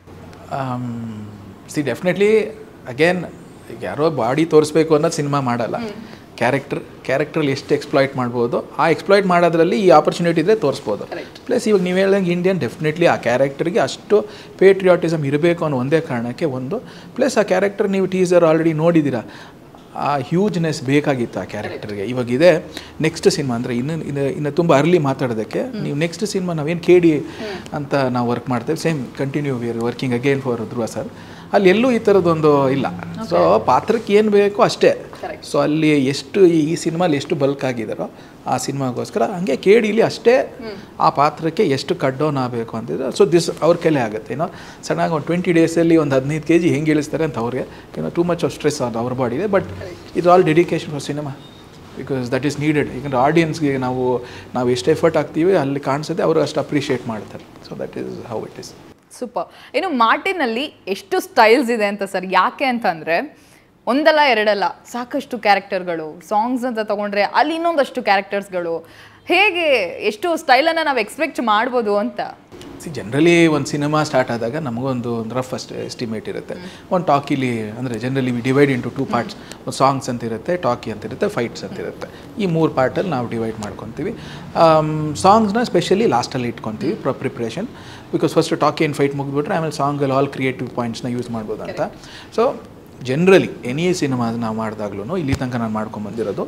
ಸಿ ಡೆಫಿನೆಟ್ಲಿ ಅಗೇನ್ ಯಾರೋ ಬಾಡಿ ತೋರಿಸ್ಬೇಕು ಅನ್ನೋದು ಸಿನಿಮಾ ಮಾಡಲ್ಲ ಕ್ಯಾರೆಕ್ಟರ್ ಕ್ಯಾರೆಕ್ಟ್ರಲ್ಲಿ ಎಷ್ಟು ಎಕ್ಸ್ಪ್ಲಾಯ್ಟ್ ಮಾಡ್ಬೋದು ಆ ಎಕ್ಸ್ಪ್ಲಾಯ್ಟ್ ಮಾಡೋದ್ರಲ್ಲಿ ಈ ಆಪರ್ಚುನಿಟಿ ಇದ್ದರೆ ತೋರಿಸ್ಬೋದು ಪ್ಲಸ್ ಇವಾಗ ನೀವು ಹೇಳ್ದಂಗೆ ಇಂಡಿಯನ್ ಡೆಫಿನೆಟ್ಲಿ ಆ ಕ್ಯಾರೆಕ್ಟರ್ಗೆ ಅಷ್ಟು ಪೇಟ್ರಿಯಾಟಿಸಮ್ ಇರಬೇಕು ಅನ್ನೋ ಒಂದೇ ಕಾರಣಕ್ಕೆ ಒಂದು ಪ್ಲಸ್ ಆ ಕ್ಯಾರೆಕ್ಟರ್ ನೀವು ಟೀಸರ್ ಆಲ್ರೆಡಿ ನೋಡಿದ್ದೀರಾ ಆ ಹ್ಯೂಜ್ನೆಸ್ ಬೇಕಾಗಿತ್ತು ಆ ಕ್ಯಾರೆಕ್ಟರ್ಗೆ ಇವಾಗ ಇದೆ ನೆಕ್ಸ್ಟ್ ಸಿನಿಮಾ ಅಂದರೆ ಇನ್ನು ಇನ್ನು ಇನ್ನು ತುಂಬ ಅರ್ಲಿ ಮಾತಾಡೋದಕ್ಕೆ ನೀವು ನೆಕ್ಸ್ಟ್ ಸಿನಿಮಾ ನಾವೇನು ಕೆ ಡಿ ಅಂತ ನಾವು ವರ್ಕ್ ಮಾಡ್ತೇವೆ same continue we are working again for Dhruva sir ಅಲ್ಲಿ ಎಲ್ಲೂ ಈ ಥರದ್ದೊಂದು ಇಲ್ಲ ಸೊ ಪಾತ್ರಕ್ಕೆ ಏನು ಬೇಕೋ ಅಷ್ಟೇ ಸೊ ಅಲ್ಲಿ ಎಷ್ಟು ಈ- ಈ ಸಿನಿಮಾಲಿ ಎಷ್ಟು ಬಲ್ಕ್ ಆಗಿದಾರೋ ಆ ಸಿನಿಮಾಗೋಸ್ಕರ ಹಂಗೆ ಕೆ ಡಿಲಿ ಅಷ್ಟೇ ಆ ಪಾತ್ರಕ್ಕೆ ಎಷ್ಟು ಕಡ್ಡೋನ್ ಆಗಬೇಕು ಅಂತಿದ್ರೆ ಸೊ ದಿಸ್ ಅವ್ರ ಕೈಲೇ ಆಗುತ್ತೆ ಏನೋ ಸಣ್ಣಾಗಿ ಒಂದು ಟ್ವೆಂಟಿ ಡೇಸಲ್ಲಿ ಒಂದು ಹದಿನೈದು ಕೆ ಜಿ ಹೆಂಗೆ ಇಳಿಸ್ತಾರೆ ಅಂತ ಅವ್ರಿಗೆ ಏನೋ ಟೂ ಮಚ್ ಆಫ್ ಸ್ಟ್ರೆಸ್ ಅದು ಅವ್ರ ಬಾಡಿದೆ ಬಟ್ ಇದು all dedication for cinema because that is needed ಯಾಕಂದ್ರೆ ಆಡಿಯನ್ಸ್ಗೆ ನಾವು ನಾವು ಎಷ್ಟು ಎಫರ್ಟ್ ಹಾಕ್ತೀವಿ ಅಲ್ಲಿ ಕಾಣಿಸುತ್ತೆ ಅವರು ಅಷ್ಟು ಅಪ್ರಿಷಿಯೇಟ್ ಮಾಡ್ತಾರೆ so that is how it is super ಇನ್ನು ಮಾರ್ಟಿನಲ್ಲಿ ಎಷ್ಟು ಸ್ಟೈಲ್ಸ್ ಇದೆ ಅಂತ ಸರ್ ಯಾಕೆ ಅಂತಂದರೆ ಒಂದಲ್ಲ ಎರಡಲ್ಲ ಸಾಕಷ್ಟು ಕ್ಯಾರೆಕ್ಟರ್ಗಳು ಸಾಂಗ್ಸ್ ಅಂತ ತಗೊಂಡ್ರೆ ಅಲ್ಲಿ ಇನ್ನೊಂದಷ್ಟು ಕ್ಯಾರೆಕ್ಟರ್ಸ್ಗಳು ಹೇಗೆ ಎಷ್ಟು ಸ್ಟೈಲನ್ನು ನಾವು ಎಕ್ಸ್ಪೆಕ್ಟ್ ಮಾಡ್ಬೋದು ಅಂತ ಸಿ ಜನರಲಿ ಒಂದು ಸಿನಿಮಾ ಸ್ಟಾರ್ಟ್ ಆದಾಗ ನಮಗೊಂದು ಒಂದು ರಫ್ ಅಷ್ಟು ಎಸ್ಟಿಮೇಟ್ ಇರುತ್ತೆ ಒಂದು ಟಾಕಿಲಿ ಅಂದರೆ generally we divide into two parts ಒಂದು ಸಾಂಗ್ಸ್ ಅಂತ ಇರುತ್ತೆ ಟಾಕಿ ಅಂತ ಇರುತ್ತೆ ಫೈಟ್ಸ್ ಅಂತ ಇರುತ್ತೆ ಈ ಮೂರು ಪಾರ್ಟಲ್ಲಿ ನಾವು ಡಿವೈಡ್ ಮಾಡ್ಕೊತೀವಿ ಸಾಂಗ್ಸ್ನ ಸ್ಪೆಷಲಿ ಲಾಸ್ಟಲ್ಲಿ ಇಟ್ಕೊತೀವಿ ಪ್ರ preparation because first talkie and fight ಮುಗಿದ್ಬಿಟ್ರೆ ಆಮೇಲೆ ಸಾಂಗಲ್ಲಿ ಆಲ್ ಕ್ರಿಯೇಟಿವ್ ಪಾಯಿಂಟ್ಸ್ನ ಯೂಸ್ ಮಾಡ್ಬೋದು ಅಂತ ಸೊ ಜನರಲಿ ಎನಿ ಸಿನಿಮಾ ನಾವು ಮಾಡಿದಾಗ್ಲೂ ಇಲ್ಲಿ ತನಕ ನಾನು ಮಾಡ್ಕೊಂಬಂದಿರೋದು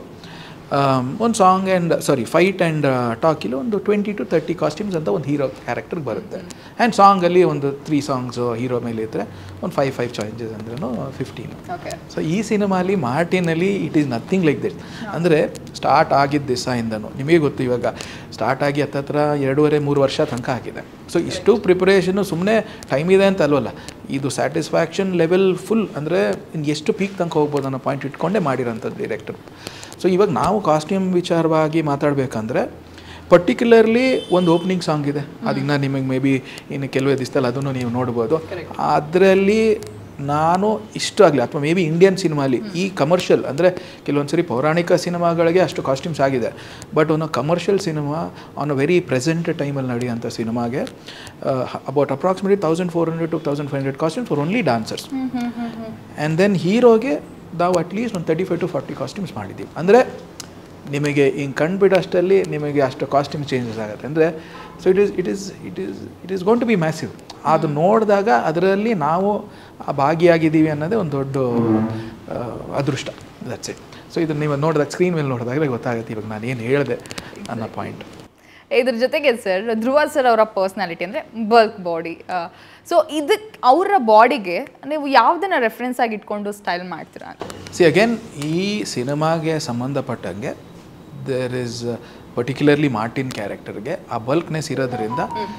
ಒಂದು song and sorry fight and ಟಾಕಿಲು ಒಂದು ಟ್ವೆಂಟಿ ಟು ತರ್ಟಿ ಕಾಸ್ಟ್ಯೂಮ್ಸ್ ಅಂತ ಒಂದು ಹೀರೋ ಕ್ಯಾರೆಕ್ಟರ್ಗೆ ಬರುತ್ತೆ ಆ್ಯಂಡ್ ಸಾಂಗಲ್ಲಿ ಒಂದು ತ್ರೀ ಸಾಂಗ್ಸು ಹೀರೋ ಮೇಲೆ ಇದ್ದರೆ ಒಂದು ಫೈವ್ ಫೈವ್ ಚಾಯ್ಸಸ್ ಅಂದ್ರೂ ಫಿಫ್ಟೀನ್ ಓಕೆ ಸೊ ಈ ಸಿನಿಮಾಲಿ ಮಾರ್ಟಿನಲ್ಲಿ it is nothing like this ಅಂದರೆ ಸ್ಟಾರ್ಟ್ ಆಗಿದ್ದ ದಿವಸದಿಂದನೂ ನಿಮಗೆ ಗೊತ್ತು ಇವಾಗ ಸ್ಟಾರ್ಟ್ ಆಗಿ ಹತ್ತತ್ರ ಎರಡೂವರೆ ಮೂರು ವರ್ಷ ತನಕ ಆಗಿದೆ ಸೊ ಇಷ್ಟು ಪ್ರಿಪ್ರೇಷನ್ನು ಸುಮ್ಮನೆ ಟೈಮ್ ಇದೆ ಅಂತ ಅಲ್ವಲ್ಲ ಇದು ಸ್ಯಾಟಿಸ್ಫ್ಯಾಕ್ಷನ್ ಲೆವೆಲ್ ಫುಲ್ ಅಂದರೆ ಇನ್ನು ಎಷ್ಟು ಪೀಕ್ ತನಕ ಹೋಗ್ಬೋದು ಅನ್ನೋ ಪಾಯಿಂಟ್ ಇಟ್ಕೊಂಡೇ ಮಾಡಿರೋಂಥದ್ದು ಡೈರೆಕ್ಟರ್ ಸೊ ಇವಾಗ ನಾವು ಕಾಸ್ಟ್ಯೂಮ್ ವಿಚಾರವಾಗಿ ಮಾತಾಡಬೇಕಂದ್ರೆ ಪರ್ಟಿಕ್ಯುಲರ್ಲಿ ಒಂದು ಓಪನಿಂಗ್ ಸಾಂಗ್ ಇದೆ ಅದನ್ನ ನಿಮಗೆ ಮೇ ಬಿ ಇನ್ನು ಕೆಲವೇ ದಿವಸದಲ್ಲಿ ಅದನ್ನು ನೀವು ನೋಡ್ಬೋದು ಅದರಲ್ಲಿ ನಾನು ಇಷ್ಟ ಆಗಲಿ ಅಥವಾ ಮೇ ಬಿ ಇಂಡಿಯನ್ ಸಿನಿಮಾಲಿ ಈ ಕಮರ್ಷಿಯಲ್ ಅಂದರೆ ಕೆಲವೊಂದು ಸರಿ ಪೌರಾಣಿಕ ಸಿನಿಮಾಗಳಿಗೆ ಅಷ್ಟು ಕಾಸ್ಟ್ಯೂಮ್ಸ್ ಆಗಿದೆ ಬಟ್ ಒಂದು commercial cinema on a very present ಟೈಮಲ್ಲಿ ನಡೆಯುವಂಥ ಸಿನಿಮಾಗೆ about approximately thousand four hundred to thousand five hundred costumes for only dancers and then ಹೀರೋಗೆ ನಾವು ಅಟ್ಲೀಸ್ಟ್ ಒಂದು thirty five to forty costumes ಮಾಡಿದ್ದೀವಿ ಅಂದರೆ ನಿಮಗೆ ಹಿಂಗೆ ಕಂಡುಬಿಡೋಷ್ಟರಲ್ಲಿ ನಿಮಗೆ ಅಷ್ಟು ಕಾಸ್ಟ್ಯೂಮ್ ಚೇಂಜಸ್ ಆಗುತ್ತೆ ಅಂದರೆ so it is it is it is it is gonna be massive ಅದು ನೋಡಿದಾಗ ಅದರಲ್ಲಿ ನಾವು ಆ ಭಾಗಿಯಾಗಿದ್ದೀವಿ ಅನ್ನೋದೇ ಒಂದು ದೊಡ್ಡ ಆ, ಅದೃಷ್ಟ ದಟ್ಸ್ ಇಟ್ ಸೊ ಇದನ್ನು ನೀವು ನೋಡಿದಾಗ ಸ್ಕ್ರೀನ್ ಮೇಲೆ ನೋಡಿದಾಗಲೇ ಗೊತ್ತಾಗುತ್ತೆ ಇವಾಗ ನಾನು ಏನು ಹೇಳಿದೆ ಅನ್ನೋ ಪಾಯಿಂಟ್ ಇದ್ರ ಜೊತೆಗೆ ಸರ್ ಧ್ರುವ ಸರ್ ಅವರ ಪರ್ಸ್ನಾಲಿಟಿ ಅಂದರೆ ಬಲ್ಕ್ ಬಾಡಿ ಸೊ ಇದಕ್ಕೆ ಅವರ ಬಾಡಿಗೆ ನೀವು ಯಾವುದನ್ನ ರೆಫರೆನ್ಸ್ ಆಗಿ ಇಟ್ಕೊಂಡು ಸ್ಟೈಲ್ ಮಾಡ್ತೀರಾ ಅಂತ ಸಿ ಅಗೇನ್ ಈ ಸಿನಿಮಾಗೆ ಸಂಬಂಧಪಟ್ಟಂಗೆ ದೇರ್ ಇಸ್ ಪರ್ಟಿಕ್ಯುಲರ್ಲಿ ಮಾರ್ಟಿನ್ ಕ್ಯಾರೆಕ್ಟರ್ಗೆ ಆ ಬಲ್ಕ್ನೆಸ್ ಇರೋದ್ರಿಂದ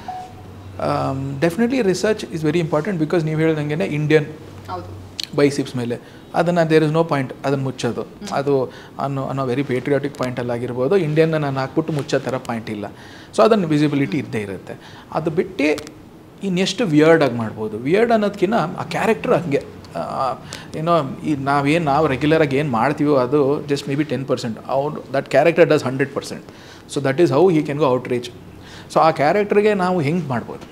definitely research is very important because ನೀವು ಹೇಳ್ದಂಗೆ ಇಂಡಿಯನ್ ಹೌದು ಬೈಸಿಪ್ಸ್ ಮೇಲೆ ಅದನ್ನು ದೇರ್ ಇಸ್ ನೋ ಪಾಯಿಂಟ್ ಅದನ್ನು ಮುಚ್ಚೋದು ಅದು ಅನ್ನೋ ಅನ್ನೋ ವೆರಿ ಪೇಟ್ರಿಯಾಟಿಕ್ ಪಾಯಿಂಟಲ್ಲಿ ಆಗಿರ್ಬೋದು ಇಂಡಿಯನ್ನ ನಾನು ಹಾಕ್ಬಿಟ್ಟು ಮುಚ್ಚೋ ಥರ ಪಾಯಿಂಟ್ ಇಲ್ಲ ಸೊ ಅದನ್ನು ವಿಸಿಬಿಲಿಟಿ ಇದ್ದೇ ಇರುತ್ತೆ ಅದು ಬಿಟ್ಟು ಇನ್ನೆಷ್ಟು ವಿಯರ್ಡ್ ಆಗಿ ಮಾಡ್ಬೋದು ವಿಯರ್ಡ್ ಅನ್ನೋದಕ್ಕಿಂತ ಆ ಕ್ಯಾರೆಕ್ಟರ್ ಹಂಗೆ ಆ, ಏನೋ ಈ ನಾವೇನು ನಾವು ರೆಗ್ಯುಲರಾಗಿ ಏನು ಮಾಡ್ತೀವೋ ಅದು just maybe ten percent ಅವ್ನು that character does hundred percent so that is how he can go out reach so ಆ ಕ್ಯಾರೆಕ್ಟರ್ಗೆ ನಾವು ಹೆಂಗೆ ಮಾಡ್ಬೋದು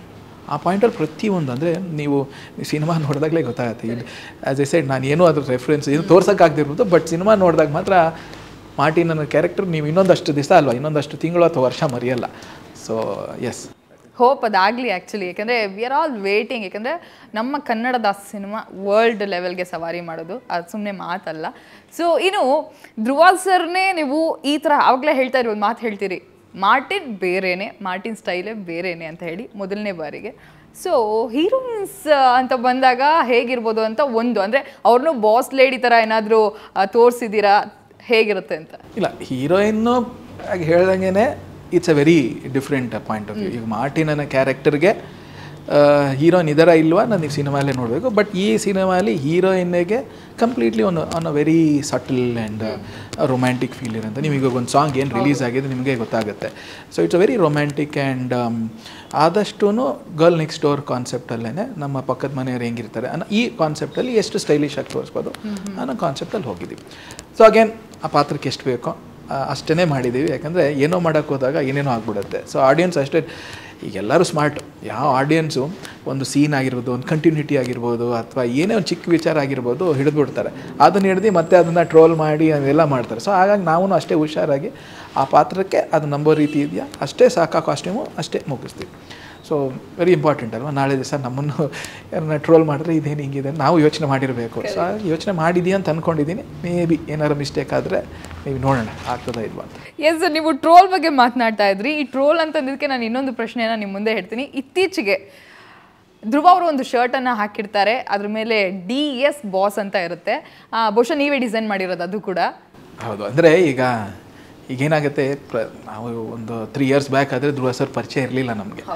ಆ ಪಾಯಿಂಟಲ್ಲಿ ಪ್ರತಿಯೊಂದು ಅಂದರೆ ನೀವು ಸಿನಿಮಾ ನೋಡಿದಾಗಲೇ ಗೊತ್ತಾಗುತ್ತೆ ಇಲ್ಲಿ ಆ್ಯಸ್ ಎ ಸೈಡ್ ನಾನು ಏನೂ ಅದ್ರ ರೆಫರೆನ್ಸ್ ಏನು ತೋರ್ಸೋಕ್ಕಾಗ್ದಿರ್ಬೋದು ಬಟ್ ಸಿನಿಮಾ ನೋಡಿದಾಗ ಮಾತ್ರ ಮಾರ್ಟಿನ್ ಅನ್ನೋ ಕ್ಯಾರೆಕ್ಟರ್ ನೀವು ಇನ್ನೊಂದಷ್ಟು ದಿವಸ ಅಲ್ವಾ ಇನ್ನೊಂದಷ್ಟು ತಿಂಗಳು ಅಥವಾ ವರ್ಷ ಮರೆಯಲ್ಲ ಸೊ ಎಸ್ ಹೋಪ್ ಅದಾಗಲಿ ಆ್ಯಕ್ಚುಲಿ ಯಾಕಂದರೆ ವಿ ಆರ್ ಆಲ್ ವೇಟಿಂಗ್ ಯಾಕಂದರೆ ನಮ್ಮ ಕನ್ನಡದ ಸಿನಿಮಾ ವರ್ಲ್ಡ್ ಲೆವೆಲ್ಗೆ ಸವಾರಿ ಮಾಡೋದು ಅದು ಸುಮ್ಮನೆ ಮಾತಲ್ಲ ಸೊ ಇನ್ನು ಧ್ರುವ ಸರ್ನೇ ನೀವು ಈ ಥರ ಆವಾಗಲೇ ಹೇಳ್ತಾ ಇರೋ ಒಂದು ಮಾತು ಹೇಳ್ತೀರಿ ಮಾರ್ಟಿನ್ ಬೇರೆನೇ ಮಾರ್ಟಿನ್ ಸ್ಟೈಲೇ ಬೇರೆನೇ ಅಂತ ಹೇಳಿ ಮೊದಲನೇ ಬಾರಿಗೆ ಸೊ ಹೀರೋಯಿನ್ಸ್ ಅಂತ ಬಂದಾಗ ಹೇಗಿರ್ಬೋದು ಅಂತ ಒಂದು ಅಂದರೆ ಅವ್ರನ್ನೂ ಬಾಸ್ ಲೇಡಿ ಥರ ಏನಾದರೂ ತೋರಿಸಿದ್ದೀರಾ ಹೇಗಿರುತ್ತೆ ಅಂತ ಇಲ್ಲ ಹೀರೋಯಿನ್ನು ಆಗಿ ಹೇಳ್ದಂಗೆ it's a very different point of view ಈಗ ಮಾರ್ಟಿನ್ ಅನ್ನೋ ಕ್ಯಾರೆಕ್ಟರ್ಗೆ ಹೀರೋಯಿನ್ ಇದರ ಇಲ್ವಾ ನನಗೆ ಸಿನಿಮಾಲೇ ನೋಡಬೇಕು ಬಟ್ ಈ ಸಿನಿಮಾಲಿ ಹೀರೋಯಿನ್ಗೆ ಕಂಪ್ಲೀಟ್ಲಿ ಒಂದು on a very subtle and romantic feel ಇರುತ್ತೆ ನೀವು ಈಗ ಒಂದು ಸಾಂಗ್ ಏನು ರಿಲೀಸ್ ಆಗಿದೆ ನಿಮಗೆ ಗೊತ್ತಾಗುತ್ತೆ so it's a very romantic and ಆದಷ್ಟು ಗರ್ಲ್ ನೆಕ್ಸ್ಟ್ ಡೋರ್ ಕಾನ್ಸೆಪ್ಟಲ್ಲೇ ನಮ್ಮ ಪಕ್ಕದ ಮನೆಯವ್ರು ಹೆಂಗಿರ್ತಾರೆ ಅನ್ನೋ ಈ ಕಾನ್ಸೆಪ್ಟಲ್ಲಿ ಎಷ್ಟು ಸ್ಟೈಲಿಶ್ ಆಗಿ ತೋರಿಸ್ಬೋದು ಅನ್ನೋ ಕಾನ್ಸೆಪ್ಟಲ್ಲಿ ಹೋಗಿದ್ದೀವಿ ಸೊ ಅಗೇನ್ ಆ ಪಾತ್ರಕ್ಕೆ ಎಷ್ಟು ಬೇಕೋ ಅಷ್ಟೇ ಮಾಡಿದ್ದೀವಿ ಯಾಕಂದರೆ ಏನೋ ಮಾಡೋಕ್ಕೆ ಹೋದಾಗ ಏನೇನೋ ಆಗ್ಬಿಡುತ್ತೆ ಸೊ ಆಡಿಯನ್ಸ್ ಅಷ್ಟೇ ಈಗ ಎಲ್ಲರೂ ಸ್ಮಾರ್ಟ್ ಯಾವ ಆಡಿಯನ್ಸು ಒಂದು ಸೀನ್ ಆಗಿರ್ಬೋದು ಒಂದು ಕಂಟಿನ್ಯೂಟಿ ಆಗಿರ್ಬೋದು ಅಥವಾ ಏನೇ ಒಂದು ಚಿಕ್ಕ ವಿಚಾರ ಆಗಿರ್ಬೋದು ಹಿಡಿದ್ಬಿಡ್ತಾರೆ ಅದನ್ನು ಹಿಡ್ದು ಮತ್ತೆ ಅದನ್ನು ಟ್ರೋಲ್ ಮಾಡಿ ಅದೆಲ್ಲ ಮಾಡ್ತಾರೆ ಸೊ ಹಾಗಾಗಿ ನಾವು ಅಷ್ಟೇ ಹುಷಾರಾಗಿ ಆ ಪಾತ್ರಕ್ಕೆ ಅದು ನಂಬೋ ರೀತಿ ಇದೆಯಾ ಅಷ್ಟೇ ಸಾಕಾ ಕಾಸ್ಟ್ಯೂಮು ಅಷ್ಟೇ ಮುಗಿಸ್ತೀವಿ ಸೊ ವೆರಿ ಇಂಪಾರ್ಟೆಂಟ್ ಅಲ್ವಾ ನಾಳೆ ದಿವಸ ನಮ್ಮನ್ನು ಯಾರನ್ನ ಟ್ರೋಲ್ ಮಾಡಿದ್ರೆ ಇದೇನು ಹಿಂಗಿದೆ ನಾವು ಯೋಚನೆ ಮಾಡಿರಬೇಕು ಸೊ ಯೋಚನೆ ಮಾಡಿದೀಯ ಅಂತ ಅಂದ್ಕೊಂಡಿದ್ದೀನಿ ಮೇ ಬಿ ಏನಾರು ಮಿಸ್ಟೇಕ್ ಆದರೆ ನೀವು ನೋಡೋಣ ಆಗ್ತದಾ ಇಲ್ವಾ ಅಂತ ಎಸ್ ನೀವು ಟ್ರೋಲ್ ಬಗ್ಗೆ ಮಾತನಾಡ್ತಾ ಇದ್ರಿ ಈ ಟ್ರೋಲ್ ಅಂತಂದಿದ್ದಕ್ಕೆ ನಾನು ಇನ್ನೊಂದು ಪ್ರಶ್ನೆನ ನಿಮ್ಮ ಮುಂದೆ ಹೇಳ್ತೀನಿ ಇತ್ತೀಚೆಗೆ ಧ್ರುವ ಅವರು ಒಂದು ಶರ್ಟನ್ನು ಹಾಕಿರ್ತಾರೆ ಅದ್ರ ಮೇಲೆ ಡಿ ಎಸ್ ಬಾಸ್ ಅಂತ ಇರುತ್ತೆ ಆ, ಬಹುಶಃ ನೀವೇ ಡಿಸೈನ್ ಮಾಡಿರೋದು ಅದು ಕೂಡ ಹೌದು ಅಂದರೆ ಈಗ ಈಗೇನಾಗುತ್ತೆ ಪ್ರ ನಾವು ಒಂದು ತ್ರೀ ಇಯರ್ಸ್ ಬ್ಯಾಕ್ ಆದರೆ ಧ್ರುವ ಸರ್ ಪರಿಚಯ ಇರಲಿಲ್ಲ ನಮಗೆ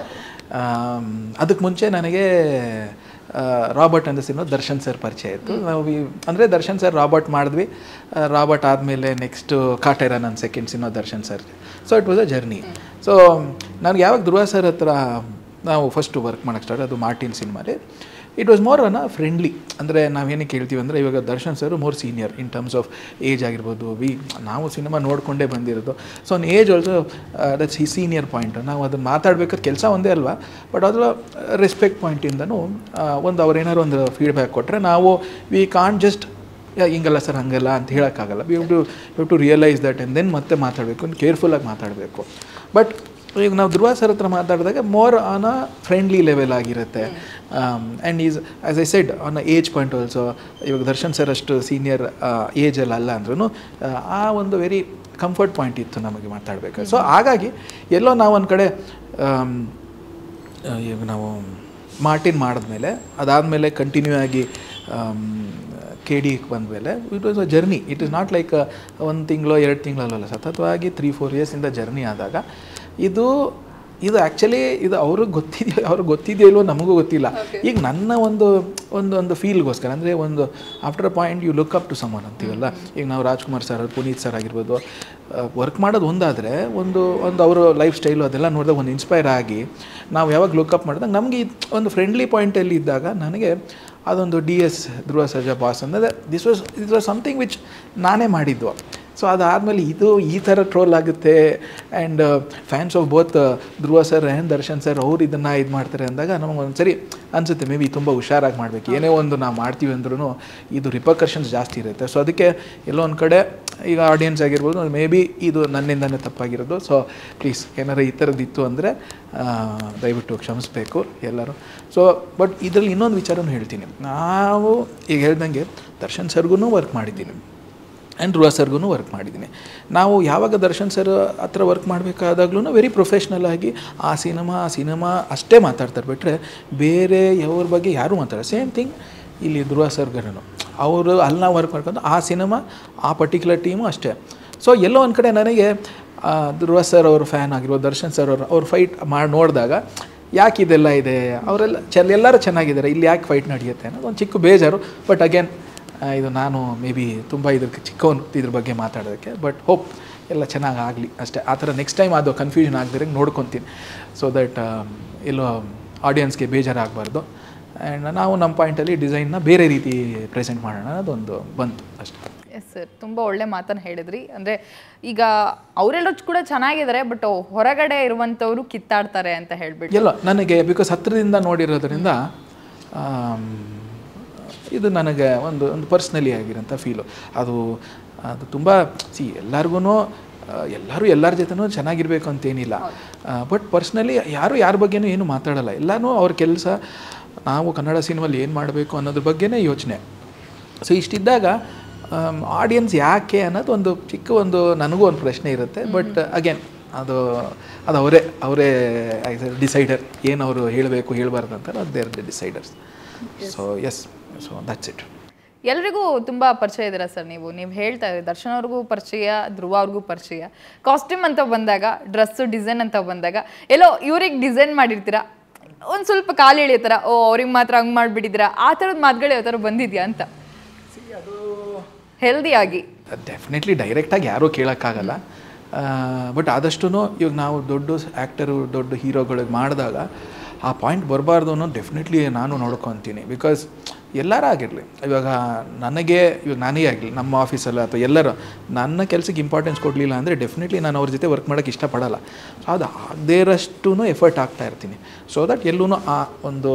ಅದಕ್ಕೆ ಮುಂಚೆ ನನಗೆ ಆ, ರಾಬರ್ಟ್ ಅಂತ ಸಿನಿಮಾ ದರ್ಶನ್ ಸರ್ ಪರಿಚಯ ಇತ್ತು ನಾವು ಅಂದರೆ ದರ್ಶನ್ ಸರ್ ರಾಬರ್ಟ್ ಮಾಡಿದ್ವಿ ಆ, ರಾಬರ್ಟ್ ಆದಮೇಲೆ ನೆಕ್ಸ್ಟು ಕಾಟೇರ ನನ್ನ second cinema Darshan sir so it was a journey so ನನಗೆ ಯಾವಾಗ ಧ್ರುವ ಸರ್ ಹತ್ರ ನಾವು ಫಸ್ಟು ವರ್ಕ್ ಮಾಡೋಕ್ಕೆ ಸ್ಟಾರ್ಟ್ ಅದು ಮಾರ್ಟಿನ್ ಸಿನಿಮಾಲಿ it was more an friendly ಅಂದರೆ ನಾವೇನಕ್ಕೆ ಕೇಳ್ತೀವಿ ಅಂದರೆ ಇವಾಗ Darshan sir more senior in terms of age ಆಗಿರ್ಬೋದು ವಿ ನಾವು ಸಿನಿಮಾ ನೋಡಿಕೊಂಡೇ ಬಂದಿರೋದು ಸೊ ಅವ್ನ age also that's he senior point ನಾವು ಅದನ್ನು ಮಾತಾಡ್ಬೇಕಾದ್ರೆ ಕೆಲಸ ಒಂದೇ ಅಲ್ವಾ ಬಟ್ ಅದರ ರೆಸ್ಪೆಕ್ಟ್ ಪಾಯಿಂಟಿಂದನೂ ಒಂದು ಅವ್ರೇನಾದ್ರು ಒಂದು ಫೀಡ್ಬ್ಯಾಕ್ ಕೊಟ್ಟರೆ ನಾವು ವಿ ಕಾಂಟ್ ಜಸ್ಟ್ ಹಿಂಗಲ್ಲ ಸರ್ ಹಂಗಲ್ಲ ಅಂತ ಹೇಳೋಕ್ಕಾಗಲ್ಲ we have to have to realise that and then ಮತ್ತೆ ಮಾತಾಡಬೇಕು ಕೇರ್ಫುಲ್ಲಾಗಿ ಮಾತಾಡಬೇಕು ಬಟ್ ಈಗ ನಾವು ಧ್ರುವ ಸರ್ ಹತ್ರ ಮಾತಾಡಿದಾಗ more on a friendly level ಆಗಿರುತ್ತೆ and is as I said on a age point also ಇವಾಗ ದರ್ಶನ್ ಸರ್ ಅಷ್ಟು ಸೀನಿಯರ್ ಏಜಲ್ಲಿ ಅಲ್ಲ ಅಂದ್ರೂ ಆ ಒಂದು ವೆರಿ ಕಂಫರ್ಟ್ ಪಾಯಿಂಟ್ ಇತ್ತು ನಮಗೆ ಮಾತಾಡಬೇಕು ಸೊ ಹಾಗಾಗಿ ಎಲ್ಲೋ ನಾವು ಒಂದು ಕಡೆ ಆಮ್, ಆ, ಈಗ ನಾವು ಮಾರ್ಟಿನ್ ಮಾಡಿದ್ಮೇಲೆ ಅದಾದಮೇಲೆ ಕಂಟಿನ್ಯೂ ಆಗಿ ಕೆ ಡಿ ಬಂದಮೇಲೆ it was a journey it is not like ಒಂದು ತಿಂಗಳು ಎರಡು ತಿಂಗಳಲ್ಲ ಸತತವಾಗಿ ತ್ರೀ ಫೋರ್ ಇಯರ್ಸಿಂದ ಜರ್ನಿ ಆದಾಗ ಇದು ಇದು ಆ್ಯಕ್ಚುಲಿ ಇದು ಅವ್ರಿಗೆ ಗೊತ್ತಿದೆಯೋ ಅವ್ರಿಗೆ ಗೊತ್ತಿದೆಯೋ ಇಲ್ವೋ ನಮಗೂ ಗೊತ್ತಿಲ್ಲ ಈಗ ನನ್ನ ಒಂದು ಒಂದು ಒಂದು ಫೀಲ್ಗೋಸ್ಕರ ಅಂದರೆ ಒಂದು after a point you look up to someone ಅಂತೀವಲ್ಲ ಈಗ ನಾವು ರಾಜ್ಕುಮಾರ್ ಸರ್ ಪುನೀತ್ ಸರ್ ಆಗಿರ್ಬೋದು ವರ್ಕ್ ಮಾಡೋದು ಒಂದಾದರೆ ಒಂದು ಒಂದು ಅವರ ಲೈಫ್ ಸ್ಟೈಲು ಅದೆಲ್ಲ ನೋಡಿದಾಗ ಒಂದು ಇನ್ಸ್ಪೈರ್ ಆಗಿ ನಾವು ಯಾವಾಗ ಲುಕ್ಅಪ್ ಮಾಡಿದಾಗ ನಮಗೆ ಒಂದು ಫ್ರೆಂಡ್ಲಿ ಪಾಯಿಂಟಲ್ಲಿ ಇದ್ದಾಗ ನನಗೆ ಅದೊಂದು D S Dhruva Sarja boss ಅಂದರೆ this was this was something which ನಾನೇ ಮಾಡಿದ್ದು ಸೊ ಅದಾದಮೇಲೆ ಇದು ಈ ಥರ ಟ್ರೋಲ್ ಆಗುತ್ತೆ and fans of both Dhruva sir and Darshan sir ಅವ್ರು ಇದನ್ನು ಇದು ಮಾಡ್ತಾರೆ ಅಂದಾಗ ನಮಗೆ ಒಂದ್ಸರಿ ಅನಿಸುತ್ತೆ ಮೇ ಬಿ ತುಂಬ ಹುಷಾರಾಗಿ ಮಾಡಬೇಕು ಏನೇ ಒಂದು ನಾವು ಮಾಡ್ತೀವಿ ಅಂದ್ರೂ ಇದು ರಿಪರ್ಕಷನ್ಸ್ ಜಾಸ್ತಿ ಇರುತ್ತೆ ಸೊ ಅದಕ್ಕೆ ಎಲ್ಲೋ ಒಂದು ಕಡೆ ಈಗ ಆಡಿಯನ್ಸ್ ಆಗಿರ್ಬೋದು ಮೇ ಬಿ ಇದು ನನ್ನಿಂದನೇ ತಪ್ಪಾಗಿರೋದು ಸೊ ಪ್ಲೀಸ್ ಏನಾರು ಈ ಥರದ್ದು ಇತ್ತು ಅಂದರೆ ದಯವಿಟ್ಟು ಕ್ಷಮಿಸಬೇಕು ಎಲ್ಲರೂ ಸೊ ಬಟ್ ಇದರಲ್ಲಿ ಇನ್ನೊಂದು ವಿಚಾರನೂ ಹೇಳ್ತೀನಿ ನಾವು ಈಗ ಹೇಳ್ದಂಗೆ ದರ್ಶನ್ ಸರ್ಗೂ ವರ್ಕ್ ಮಾಡಿದ್ದೀನಿ ಆ್ಯಂಡ್ ಧ್ರುವ ಸರ್ಗೂ ವರ್ಕ್ ಮಾಡಿದ್ದೀನಿ ನಾವು ಯಾವಾಗ ದರ್ಶನ್ ಸರ್ ಹತ್ರ ವರ್ಕ್ ಮಾಡಬೇಕಾದಾಗ್ಲೂ ವೆರಿ ಪ್ರೊಫೆಷ್ನಲ್ ಆಗಿ ಆ ಸಿನಿಮಾ ಆ ಸಿನಿಮಾ ಅಷ್ಟೇ ಮಾತಾಡ್ತಾರೆ ಬಿಟ್ಟರೆ ಬೇರೆ ಯಾವ್ರ ಬಗ್ಗೆ ಯಾರೂ ಮಾತಾಡೋದು ಸೇಮ್ ಥಿಂಗ್ ಇಲ್ಲಿ ಧ್ರುವ ಸರ್ಗರನು ಅವರು ಅಲ್ಲಿ ನಾವು ವರ್ಕ್ ಮಾಡ್ಕೊಂಡು ಆ ಸಿನಿಮಾ ಆ ಪರ್ಟಿಕ್ಯುಲರ್ ಟೀಮು ಅಷ್ಟೇ ಸೊ ಎಲ್ಲೋ ಒಂದು ಕಡೆ ನನಗೆ ಆ, ಧ್ರುವ ಸರ್ ಅವ್ರ ಫ್ಯಾನ್ ಆಗಿರ್ಬೋದು ದರ್ಶನ್ ಸರ್ ಅವರು ಅವ್ರು ಫೈಟ್ ಮಾಡಿ ನೋಡಿದಾಗ ಯಾಕೆ ಇದೆಲ್ಲ ಇದೆ ಅವರೆಲ್ಲ ಚೆನ್ನ ಎಲ್ಲರೂ ಚೆನ್ನಾಗಿದ್ದಾರೆ ಇಲ್ಲಿ ಯಾಕೆ ಫೈಟ್ ನಡೆಯುತ್ತೆ ಅನ್ನೋದು ಒಂದು ಚಿಕ್ಕ ಬೇಜಾರು ಬಟ್ ಅಗೇನ್ ಇದು ನಾನು ಮೇ ಬಿ ತುಂಬ ಇದ್ರ ಚಿಕ್ಕವನು ಇದ್ರ ಬಗ್ಗೆ ಮಾತಾಡೋದಕ್ಕೆ ಬಟ್ ಹೋಪ್ ಎಲ್ಲ ಚೆನ್ನಾಗಿ ಆಗಲಿ ಅಷ್ಟೇ ಆ ಥರ ನೆಕ್ಸ್ಟ್ ಟೈಮ್ ಅದು ಕನ್ಫ್ಯೂಷನ್ ಆಗದಿರಂಗೆ ನೋಡ್ಕೊತೀನಿ ಸೊ ದಟ್ ಎಲ್ಲೋ ಆಡಿಯನ್ಸ್ಗೆ ಬೇಜಾರಾಗಬಾರ್ದು ಆ್ಯಂಡ್ ನಾವು ನಮ್ಮ ಪಾಯಿಂಟಲ್ಲಿ ಡಿಸೈನ್ನ ಬೇರೆ ರೀತಿ ಪ್ರೆಸೆಂಟ್ ಮಾಡೋಣ ಅನ್ನೋದೊಂದು ಬಂತು ಅಷ್ಟೇ ಎಸ್ ಸರ್ ತುಂಬ ಒಳ್ಳೆ ಮಾತನ್ನು ಹೇಳಿದ್ರಿ ಅಂದರೆ ಈಗ ಅವರೆಲ್ಲ ಕೂಡ ಚೆನ್ನಾಗಿದ್ದಾರೆ ಬಟ್ ಹೊರಗಡೆ ಇರುವಂಥವ್ರು ಕಿತ್ತಾಡ್ತಾರೆ ಅಂತ ಹೇಳ್ಬಿಟ್ಟು ಎಲ್ಲ ನನಗೆ ಬಿಕಾಸ್ ಹತ್ತಿರದಿಂದ ನೋಡಿರೋದ್ರಿಂದ ಆಮ್, ಇದು ನನಗೆ ಒಂದು ಒಂದು ಪರ್ಸ್ನಲಿ ಆಗಿರೋಂಥ ಫೀಲು ಅದು ಅದು ತುಂಬ ಸಿ ಎಲ್ಲರಿಗೂ ಎಲ್ಲರೂ ಎಲ್ಲರ ಜೊತೆನೂ ಚೆನ್ನಾಗಿರ್ಬೇಕು ಅಂತೇನಿಲ್ಲ ಬಟ್ ಪರ್ಸ್ನಲಿ ಯಾರು ಯಾರ ಬಗ್ಗೆನೂ ಏನು ಮಾತಾಡಲ್ಲ ಎಲ್ಲನೂ ಅವ್ರ ಕೆಲಸ ನಾವು ಕನ್ನಡ ಸಿನಿಮಲ್ಲಿ ಏನು ಮಾಡಬೇಕು ಅನ್ನೋದ್ರ ಬಗ್ಗೆನೇ ಯೋಚನೆ ಸೊ ಇಷ್ಟಿದ್ದಾಗ ಆಡಿಯನ್ಸ್ ಯಾಕೆ ಅನ್ನೋದು ಒಂದು ಚಿಕ್ಕ ಒಂದು ನನಗೂ ಒಂದು ಪ್ರಶ್ನೆ ಇರುತ್ತೆ ಬಟ್ ಅಗೇನ್ ಅದು ಅದು ಅವರೇ ಅವರೇ ಡಿಸೈಡರ್ ಏನು ಅವರು ಹೇಳಬೇಕು ಹೇಳಬಾರ್ದು ಅಂತ ಅದು there the deciders so yes so that's it ಎಲ್ರಿಗೂ ತುಂಬ ಪರಿಚಯ ಇದ್ದೀರಾ ಸರ್ ನೀವು ನೀವು ಹೇಳ್ತಾ ಇದ್ದೀರಿ ದರ್ಶನ್ ಅವ್ರಿಗೂ ಪರಿಚಯ ಧ್ರುವ ಅವ್ರಿಗೂ ಪರಿಚಯ ಕಾಸ್ಟ್ಯೂಮ್ ಅಂತ ಬಂದಾಗ ಡ್ರೆಸ್ಸು ಡಿಸೈನ್ ಅಂತ ಬಂದಾಗ ಎಲ್ಲೋ ಇವ್ರಿಗೆ ಡಿಸೈನ್ ಮಾಡಿರ್ತೀರಾ ಒಂದು ಸ್ವಲ್ಪ ಕಾಲು ಎಳೆಯೋ ಥರ ಓ ಅವ್ರಿಗೆ ಮಾತ್ರ ಹಂಗೆ ಮಾಡಿಬಿಟ್ಟಿದ್ದೀರಾ ಆ ಥರದ ಮಾತುಗಳು ಯಾವ ಥರ ಬಂದಿದ್ಯಾ ಅಂತ ಹೆಲ್ದಿಯಾಗಿ ಡೆಫಿನೆಟ್ಲಿ ಡೈರೆಕ್ಟಾಗಿ ಯಾರೂ ಕೇಳೋಕ್ಕಾಗಲ್ಲ ಬಟ್ ಆದಷ್ಟು ಇವಾಗ ನಾವು ದೊಡ್ಡ ಆ್ಯಕ್ಟರು ದೊಡ್ಡ ಹೀರೋಗಳಿಗೆ ಮಾಡಿದಾಗ ಆ ಪಾಯಿಂಟ್ ಬರಬಾರ್ದು ಅನ್ನೋದು ಡೆಫಿನೆಟ್ಲಿ ನಾನು ನೋಡ್ಕೊತೀನಿ ಬಿಕಾಸ್ ಎಲ್ಲರೂ ಆಗಿರಲಿ ಇವಾಗ ನನಗೆ ಇವಾಗ ನಾನೇ ಆಗಲಿ ನಮ್ಮ ಆಫೀಸಲ್ಲ ಅಥವಾ ಎಲ್ಲರೂ ನನ್ನ ಕೆಲಸಕ್ಕೆ ಇಂಪಾರ್ಟೆನ್ಸ್ ಕೊಡಲಿಲ್ಲ ಅಂದರೆ ಡೆಫಿನೆಟ್ಲಿ ನಾನು ಅವ್ರ ಜೊತೆ ವರ್ಕ್ ಮಾಡೋಕ್ಕೆ ಇಷ್ಟಪಡಲ್ಲ ಸೊ ಅದು ಆಗದೇ ಇರೋಷ್ಟು ಎಫರ್ಟ್ ಆಗ್ತಾ ಇರ್ತೀನಿ ಸೊ ದಟ್ ಎಲ್ಲೂ ಆ ಒಂದು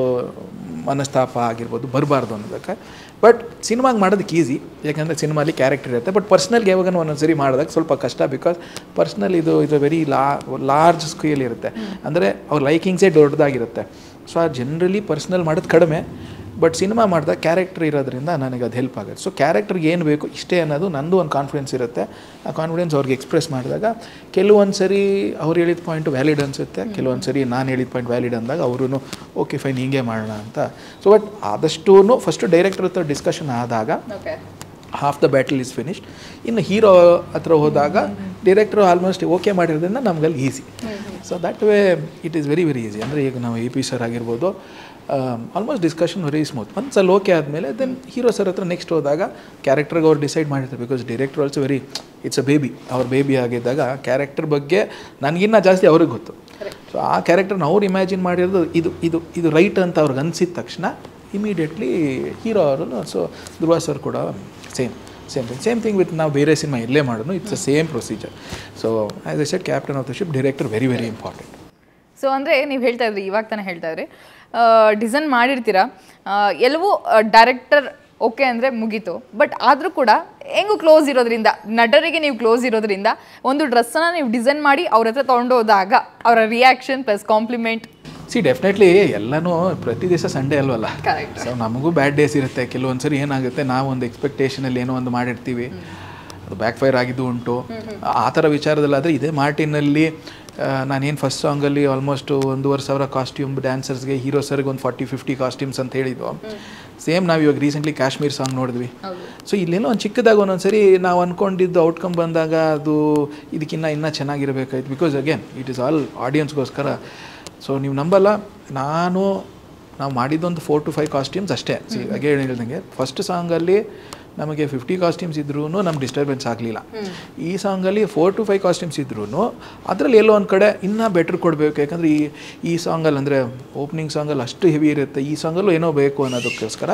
ಮನಸ್ತಾಪ ಆಗಿರ್ಬೋದು ಬರಬಾರ್ದು ಅನ್ನೋದಕ್ಕೆ ಬಟ್ ಸಿನಿಮಾಗೆ ಮಾಡೋದಕ್ಕೆ ಈಸಿ ಯಾಕಂದರೆ ಸಿನಿಮಾಲಿ ಕ್ಯಾರೆಕ್ಟರ್ ಇರುತ್ತೆ ಬಟ್ ಪರ್ಸ್ನಲ್ಗೆ ಯಾವಾಗ ಒಂದೊಂದು ಸರಿ ಮಾಡಿದಾಗ ಸ್ವಲ್ಪ ಕಷ್ಟ ಬಿಕಾಸ್ ಪರ್ಸ್ನಲ್ ಇದು ಇದು ವೆರಿ ಲಾ ಲಾರ್ಜ್ ಸ್ಕೇಲ್ ಇರುತ್ತೆ ಅಂದರೆ ಅವ್ರ ಲೈಕಿಂಗ್ಸೇ ದೊಡ್ಡದಾಗಿರುತ್ತೆ ಸೊ ಆ ಜನರಲಿ ಪರ್ಸ್ನಲ್ ಮಾಡೋದು ಕಡಿಮೆ ಬಟ್ ಸಿನಿಮಾ ಮಾಡಿದಾಗ ಕ್ಯಾರೆಕ್ಟರ್ ಇರೋದ್ರಿಂದ ನನಗೆ ಅದು ಹೆಲ್ಪ್ ಆಗುತ್ತೆ ಸೊ ಕ್ಯಾರೆಕ್ಟರ್ಗೆ ಏನು ಬೇಕು ಇಷ್ಟೇ ಅನ್ನೋದು ನಂದು ಒಂದು ಕಾನ್ಫಿಡೆನ್ಸ್ ಇರುತ್ತೆ ಆ ಕಾನ್ಫಿಡೆನ್ಸ್ ಅವ್ರಿಗೆ ಎಕ್ಸ್ಪ್ರೆಸ್ ಮಾಡಿದಾಗ ಕೆಲವೊಂದು ಸರಿ ಅವ್ರು ಹೇಳಿದ ಪಾಯಿಂಟ್ ವ್ಯಾಲಿಡ್ ಅನಿಸುತ್ತೆ ಕೆಲವೊಂದು ಸರಿ ನಾನು ಹೇಳಿದ ಪಾಯಿಂಟ್ ವ್ಯಾಲಿಡ್ ಅಂದಾಗ ಅವರು ಓಕೆ ಫೈನ್ ಹೀಗೆ ಮಾಡೋಣ ಅಂತ ಸೊ ಬಟ್ ಆದಷ್ಟೂ ಫಸ್ಟು ಡೈರೆಕ್ಟರ್ ಹತ್ರ ಡಿಸ್ಕಷನ್ ಆದಾಗ okay half the battle is finished ಇನ್ನು ಹೀರೋ ಹತ್ರ ಹೋದಾಗ ಡೈರೆಕ್ಟ್ರು ಆಲ್ಮೋಸ್ಟ್ ಓಕೆ ಮಾಡಿರೋದ್ರಿಂದ ನಮ್ಗಲ್ಲಿ easy so that way it is very very easy ಅಂದರೆ ಈಗ ನಾವು ಎ ಪಿ ಸರ್ ಆಗಿರ್ಬೋದು ಆಲ್ಮೋಸ್ಟ್ ಡಿಸ್ಕಷನ್ ವೆರಿ ಸ್ಮೂತ್ ಒಂದು ಸಲ ಓಕೆ ಆದಮೇಲೆ ದೆನ್ ಹೀರೋ ಸರ್ ಹತ್ರ ನೆಕ್ಸ್ಟ್ ಹೋದಾಗ ಕ್ಯಾರೆಕ್ಟರ್ಗೆ ಅವ್ರು ಡಿಸೈಡ್ ಮಾಡಿರ್ತಾರೆ because director also very it's a baby ಅವ್ರ ಬೇಬಿ ಆಗಿದ್ದಾಗ ಕ್ಯಾರೆಕ್ಟರ್ ಬಗ್ಗೆ ನನಗಿನ್ನ ಜಾಸ್ತಿ ಅವ್ರಿಗೆ ಗೊತ್ತು ಸೊ ಆ ಕ್ಯಾರೆಕ್ಟರ್ನ ಅವ್ರು ಇಮ್ಯಾಜಿನ್ ಮಾಡಿರೋದು ಇದು ಇದು ಇದು ರೈಟ್ ಅಂತ ಅವ್ರಿಗೆ ಅನಿಸಿದ ತಕ್ಷಣ ಇಮಿಡಿಯೇಟ್ಲಿ ಹೀರೋ ಅವರು ಸೊ ಧ್ರುವ ಸರ್ ಕೂಡ same same thing same thing with ನಾವು ಬೇರೆ ಸಿನಿಮಾ ಎಲ್ಲೇ ಮಾಡೋದು it's a same procedure so as a set captain of the ship director very very important so ಅಂದರೆ ನೀವು ಹೇಳ್ತಾ ಇದ್ರಿ ಇವಾಗ ತಾನೇ ಹೇಳ್ತಾ ಇದ್ರಿ ಡಿಸೈನ್ ಮಾಡಿರ್ತೀರಾ ಆ, ಎಲ್ಲವೂ ಡೈರೆಕ್ಟರ್ ಓಕೆ ಅಂದರೆ ಮುಗೀತು ಬಟ್ ಆದರೂ ಕೂಡ ಹೆಂಗೂ ಕ್ಲೋಸ್ ಇರೋದ್ರಿಂದ ನಟರಿಗೆ ನೀವು ಕ್ಲೋಸ್ ಇರೋದ್ರಿಂದ ಒಂದು ಡ್ರೆಸ್ಸನ್ನು ನೀವು ಡಿಸೈನ್ ಮಾಡಿ ಅವ್ರ ಹತ್ರ ತೊಗೊಂಡು ಹೋದಾಗ ಅವರ reaction plus compliment see definitely ಎಲ್ಲನೂ ಪ್ರತಿ ದಿವಸ ಸಂಡೇ ಅಲ್ವಲ್ಲ Correct. ಸೊ ನಮಗೂ ಬ್ಯಾಡ್ ಡೇಸ್ ಇರುತ್ತೆ ಕೆಲವೊಂದು ಸರಿ ಏನಾಗುತ್ತೆ ನಾವು ಒಂದು ಎಕ್ಸ್ಪೆಕ್ಟೇಷನಲ್ಲಿ ಏನೋ ಒಂದು ಮಾಡಿರ್ತೀವಿ ಅದು ಬ್ಯಾಕ್ ಫೈರ್ ಆಗಿದ್ದು ಉಂಟು ಆ ಥರ ವಿಚಾರದಲ್ಲಾದರೆ ಇದೇ ಮಾರ್ಟಿನಲ್ಲಿ ನಾನೇನು ಫಸ್ಟ್ ಸಾಂಗಲ್ಲಿ ಆಲ್ಮೋಸ್ಟ್ ಒಂದೂವರೆ ಸಾವಿರ ಕಾಸ್ಟ್ಯೂಮ್ ಡ್ಯಾನ್ಸರ್ಸ್ಗೆ ಹೀರೋ ಸರ್ಗೆ ಒಂದು ಫಾರ್ಟಿ ಫಿಫ್ಟಿ ಕಾಸ್ಟ್ಯೂಮ್ಸ್ ಅಂತ ಹೇಳಿದ್ವು ಸೇಮ್ ನಾವು ಇವಾಗ ರೀಸೆಂಟ್ಲಿ ಕಾಶ್ಮೀರ್ ಸಾಂಗ್ ನೋಡಿದ್ವಿ ಸೊ ಇಲ್ಲೇನೋ ಒಂದು ಚಿಕ್ಕದಾಗ ಒಂದೊಂದು ಸರಿ ನಾವು ಅಂದ್ಕೊಂಡಿದ್ದು ಔಟ್ಕಮ್ ಬಂದಾಗ ಅದು ಇದಕ್ಕಿನ್ನ ಇನ್ನೂ ಚೆನ್ನಾಗಿರಬೇಕಾಯ್ತು because again it is all ಆಡಿಯನ್ಸ್ಗೋಸ್ಕರ ಸೊ ನೀವು ನಂಬಲ್ಲ ನಾನು ನಾವು ಮಾಡಿದ್ದೊಂದು ಫೋರ್ ಟು ಫೈವ್ ಕಾಸ್ಟ್ಯೂಮ್ಸ್ ಅಷ್ಟೇ ಸಿ ಹಾಗೆ ಹೇಳ್ದಂಗೆ ಫಸ್ಟ್ ಸಾಂಗಲ್ಲಿ ನಮಗೆ ಫಿಫ್ಟಿ ಕಾಸ್ಟ್ಯೂಮ್ಸ್ ಇದ್ರೂ ನಮ್ಗೆ ಡಿಸ್ಟರ್ಬೆನ್ಸ್ ಆಗಲಿಲ್ಲ ಈ ಸಾಂಗಲ್ಲಿ ಫೋರ್ ಟು ಫೈವ್ ಕಾಸ್ಟ್ಯೂಮ್ಸ್ ಇದ್ರೂ ಅದರಲ್ಲಿ ಎಲ್ಲೋ ಒಂದು ಕಡೆ ಇನ್ನೂ ಬೆಟ್ರ್ ಕೊಡಬೇಕು ಯಾಕಂದರೆ ಈ ಈ ಸಾಂಗಲ್ಲಿ ಅಂದರೆ ಓಪನಿಂಗ್ ಸಾಂಗಲ್ಲಿ ಅಷ್ಟು ಹೆವಿ ಇರುತ್ತೆ ಈ ಸಾಂಗಲ್ಲೂ ಏನೋ ಬೇಕು ಅನ್ನೋದಕ್ಕೋಸ್ಕರ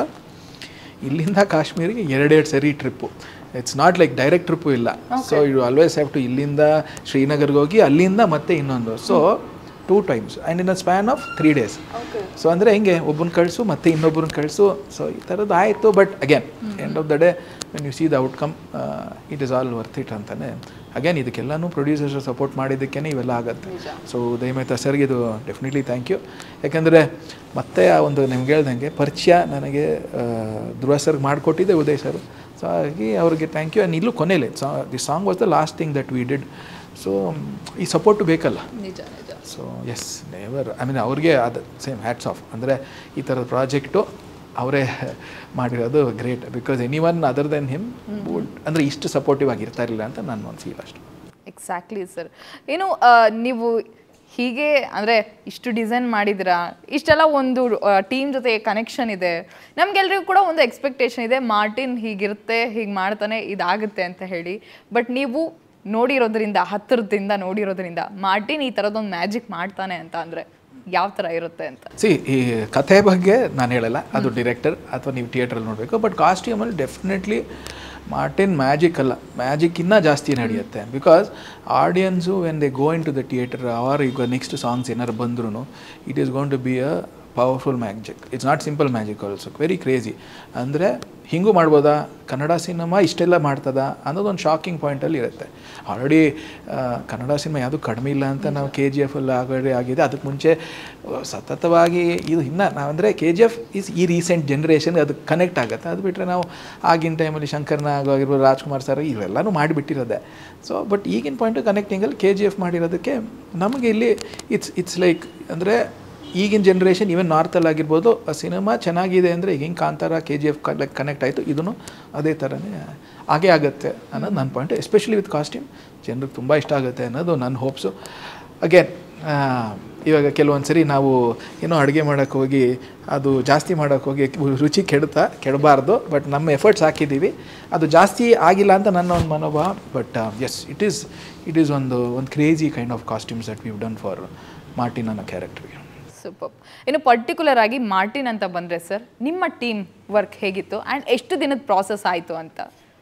ಇಲ್ಲಿಂದ ಕಾಶ್ಮೀರಿಗೆ ಎರಡೆರಡು ಸರಿ trip it's not like direct trip ಇಲ್ಲ so you always have to ಇಲ್ಲಿಂದ ಶ್ರೀನಗರ್ಗೆ ಹೋಗಿ ಅಲ್ಲಿಂದ ಮತ್ತೆ ಇನ್ನೊಂದು so two times and in a span of three days so ಅಂದರೆ ಹೆಂಗೆ ಒಬ್ಬನ ಕಳಿಸು ಮತ್ತೆ ಇನ್ನೊಬ್ಬರನ್ನ ಕಳಿಸು ಸೊ ಈ ಥರದ್ದು ಆಯಿತು but again end of the day when you see the outcome it is all worth it ಅಂತಲೇ ಅಗೇನ್ ಇದಕ್ಕೆಲ್ಲನೂ ಪ್ರೊಡ್ಯೂಸರ್ಸ್ ಸಪೋರ್ಟ್ ಮಾಡಿದ್ದಕ್ಕೇ ಇವೆಲ್ಲ ಆಗುತ್ತೆ ಸೊ ಉದಯ್ ಮೆಹ್ತಾ ಸರ್ಗೆ ಇದು ಡೆಫಿನೆಟ್ಲಿ ಥ್ಯಾಂಕ್ ಯು ಯಾಕೆಂದರೆ ಮತ್ತೆ ಆ ಒಂದು ನಿಮ್ಗೆ ಹೇಳ್ದಂಗೆ ಪರಿಚಯ ನನಗೆ ಆ, ಧ್ರುವ ಸರ್ಗೆ ಮಾಡಿಕೊಟ್ಟಿದ್ದೆ ಉದಯ್ ಸರ್ ಸೊ ಹಾಗಾಗಿ ಅವ್ರಿಗೆ ಥ್ಯಾಂಕ್ ಯು ಆ್ಯಂಡ್ ಇಲ್ಲೂ ಕೊನೆಯಲ್ಲೇ saw the song was the last thing that we did so ಈ ಸಪೋರ್ಟು ಬೇಕಲ್ಲ ನಿಜ ನಿಜ so yes never I mean ಅವ್ರಿಗೆ ಅದು ಸೇಮ್ ಹ್ಯಾಟ್ಸ್ ಆಫ್ ಅಂದರೆ ಈ ಥರದ ಪ್ರಾಜೆಕ್ಟು ಅವರೇ ಮಾಡಿರೋದು great because any one other than him would ಅಂದರೆ ಇಷ್ಟು ಸಪೋರ್ಟಿವ್ ಆಗಿ ಇರ್ತಾ ಇರಲಿಲ್ಲ ಅಂತ ನನ್ನ ಒಂದು ಫೀಲ್ ಅಷ್ಟು ಎಕ್ಸಾಕ್ಟ್ಲಿ ಸರ್ ಏನು ಆ, ನೀವು ಹೀಗೆ ಅಂದರೆ ಇಷ್ಟು ಡಿಸೈನ್ ಮಾಡಿದಿರಾ ಇಷ್ಟೆಲ್ಲ ಒಂದು ಟೀಮ್ ಜೊತೆ ಕನೆಕ್ಷನ್ ಇದೆ ನಮ್ಗೆಲ್ರಿಗೂ ಕೂಡ ಒಂದು ಎಕ್ಸ್ಪೆಕ್ಟೇಷನ್ ಇದೆ ಮಾರ್ಟಿನ್ ಹೀಗಿರುತ್ತೆ ಹೀಗೆ ಮಾಡ್ತಾನೆ ಇದಾಗುತ್ತೆ ಅಂತ ಹೇಳಿ ಬಟ್ ನೀವು ನೋಡಿರೋದ್ರಿಂದ ಹತ್ತಿರದಿಂದ ನೋಡಿರೋದ್ರಿಂದ ಮಾರ್ಟಿನ್ ಈ ಥರದೊಂದು ಮ್ಯಾಜಿಕ್ ಮಾಡ್ತಾನೆ ಅಂತ ಅಂದರೆ ಯಾವ ಥರ ಇರುತ್ತೆ ಅಂತ ಸಿ ಈ ಕಥೆ ಬಗ್ಗೆ ನಾನು ಹೇಳಲ್ಲ ಅದು ಡಿರೆಕ್ಟರ್ ಅಥವಾ ನೀವು ಥಿಯೇಟ್ರಲ್ಲಿ ನೋಡಬೇಕು ಬಟ್ ಕಾಸ್ಟ್ಯೂಮಲ್ಲಿ ಡೆಫಿನೆಟ್ಲಿ ಮಾರ್ಟಿನ್ ಮ್ಯಾಜಿಕ್ ಅಲ್ಲ ಮ್ಯಾಜಿಕ್ ಇನ್ನೂ ಜಾಸ್ತಿ ನಡೆಯುತ್ತೆ because audience when they go into the theatre or ಈಗ ನೆಕ್ಸ್ಟ್ ಸಾಂಗ್ಸ್ ಏನಾರು ಬಂದ್ರೂ it is gonna be a powerful magic it's not simple magic also very crazy ಅಂದರೆ ಹಿಂಗೂ ಮಾಡ್ಬೋದಾ ಕನ್ನಡ ಸಿನಿಮಾ ಇಷ್ಟೆಲ್ಲ ಮಾಡ್ತದ ಅನ್ನೋದೊಂದು ಶಾಕಿಂಗ್ ಪಾಯಿಂಟಲ್ಲಿ ಇರುತ್ತೆ ಆಲ್ರೆಡಿ ಕನ್ನಡ ಸಿನಿಮಾ ಯಾವುದು ಕಡಿಮೆ ಇಲ್ಲ ಅಂತ ನಾವು ಕೆ ಜಿ ಎಫ್ ಅಲ್ಲಿ ಆಲ್ರೆಡಿ ಆಗಿದೆ ಅದಕ್ಕೆ ಮುಂಚೆ ಆ, ಸತತವಾಗಿ ಇದು ಇನ್ನು ನಾವಂದರೆ ಕೆ ಜಿ ಎಫ್ ಈಸ್ ಈ ರೀಸೆಂಟ್ ಜನ್ರೇಷನ್ಗೆ ಅದು ಕನೆಕ್ಟ್ ಆಗುತ್ತೆ ಅದು ಬಿಟ್ಟರೆ ನಾವು ಆಗಿನ ಟೈಮಲ್ಲಿ ಶಂಕರ್ನಾಗ್ ಆಗಿರ್ಬೋದು ರಾಜ್ಕುಮಾರ್ ಸರ್ ಇವೆಲ್ಲನೂ ಮಾಡಿಬಿಟ್ಟಿರೋದೆ ಸೊ ಬಟ್ ಈಗಿನ ಪಾಯಿಂಟು ಕನೆಕ್ಟಿಂಗಲ್ಲಿ ಕೆ ಜಿ ಎಫ್ ಮಾಡಿರೋದಕ್ಕೆ ನಮಗೆ ಇಲ್ಲಿ ಇಟ್ಸ್ ಇಟ್ಸ್ ಲೈಕ್ ಅಂದರೆ ಈಗಿನ ಜನ್ರೇಷನ್ ಈವನ್ ನಾರ್ತಲ್ಲಿ ಆಗಿರ್ಬೋದು ಆ ಸಿನಿಮಾ ಚೆನ್ನಾಗಿದೆ ಅಂದರೆ ಈಗ ಹಿಂಗೆ Kantara K G F connect ಆಯಿತು ಇದೂ ಅದೇ ಥರನೇ ಹಾಗೇ ಆಗುತ್ತೆ ಅನ್ನೋದು ನನ್ನ ಪಾಯಿಂಟ್ ಎಸ್ಪೆಷಲಿ ವಿತ್ ಕಾಸ್ಟ್ಯೂಮ್ ಜನರಿಗೆ ತುಂಬ ಇಷ್ಟ ಆಗುತ್ತೆ ಅನ್ನೋದು ನನ್ನ ಹೋಪ್ಸು ಅಗೇನ್ ಇವಾಗ ಕೆಲವೊಂದು ಸರಿ ನಾವು ಏನೋ ಅಡುಗೆ ಮಾಡೋಕ್ಕೆ ಹೋಗಿ ಅದು ಜಾಸ್ತಿ ಮಾಡೋಕ್ಕೆ ಹೋಗಿ ರುಚಿ ಕೆಡುತ್ತಾ ಕೆಡಬಾರ್ದು ಬಟ್ ನಮ್ಮ ಎಫರ್ಟ್ಸ್ ಹಾಕಿದ್ದೀವಿ ಅದು ಜಾಸ್ತಿ ಆಗಿಲ್ಲ ಅಂತ ನನ್ನ ಒಂದು ಮನೋಭಾವ but yes it is it is ಒಂದು ಒಂದು crazy kind of costumes that we've done for Martin ಅನ್ನೋ ಕ್ಯಾರೆಕ್ಟ್ರಿಗೆ ಸೂಪರ್ ಇನ್ನು ಪರ್ಟಿಕ್ಯುಲರ್ ಆಗಿ ಮಾರ್ಟಿನ್ ಅಂತ ಬಂದರೆ ಸರ್ ನಿಮ್ಮ ಟೀಮ್ ವರ್ಕ್ ಹೇಗಿತ್ತು ಆ್ಯಂಡ್ ಎಷ್ಟು ದಿನದ ಪ್ರಾಸೆಸ್ ಆಯಿತು ಅಂತ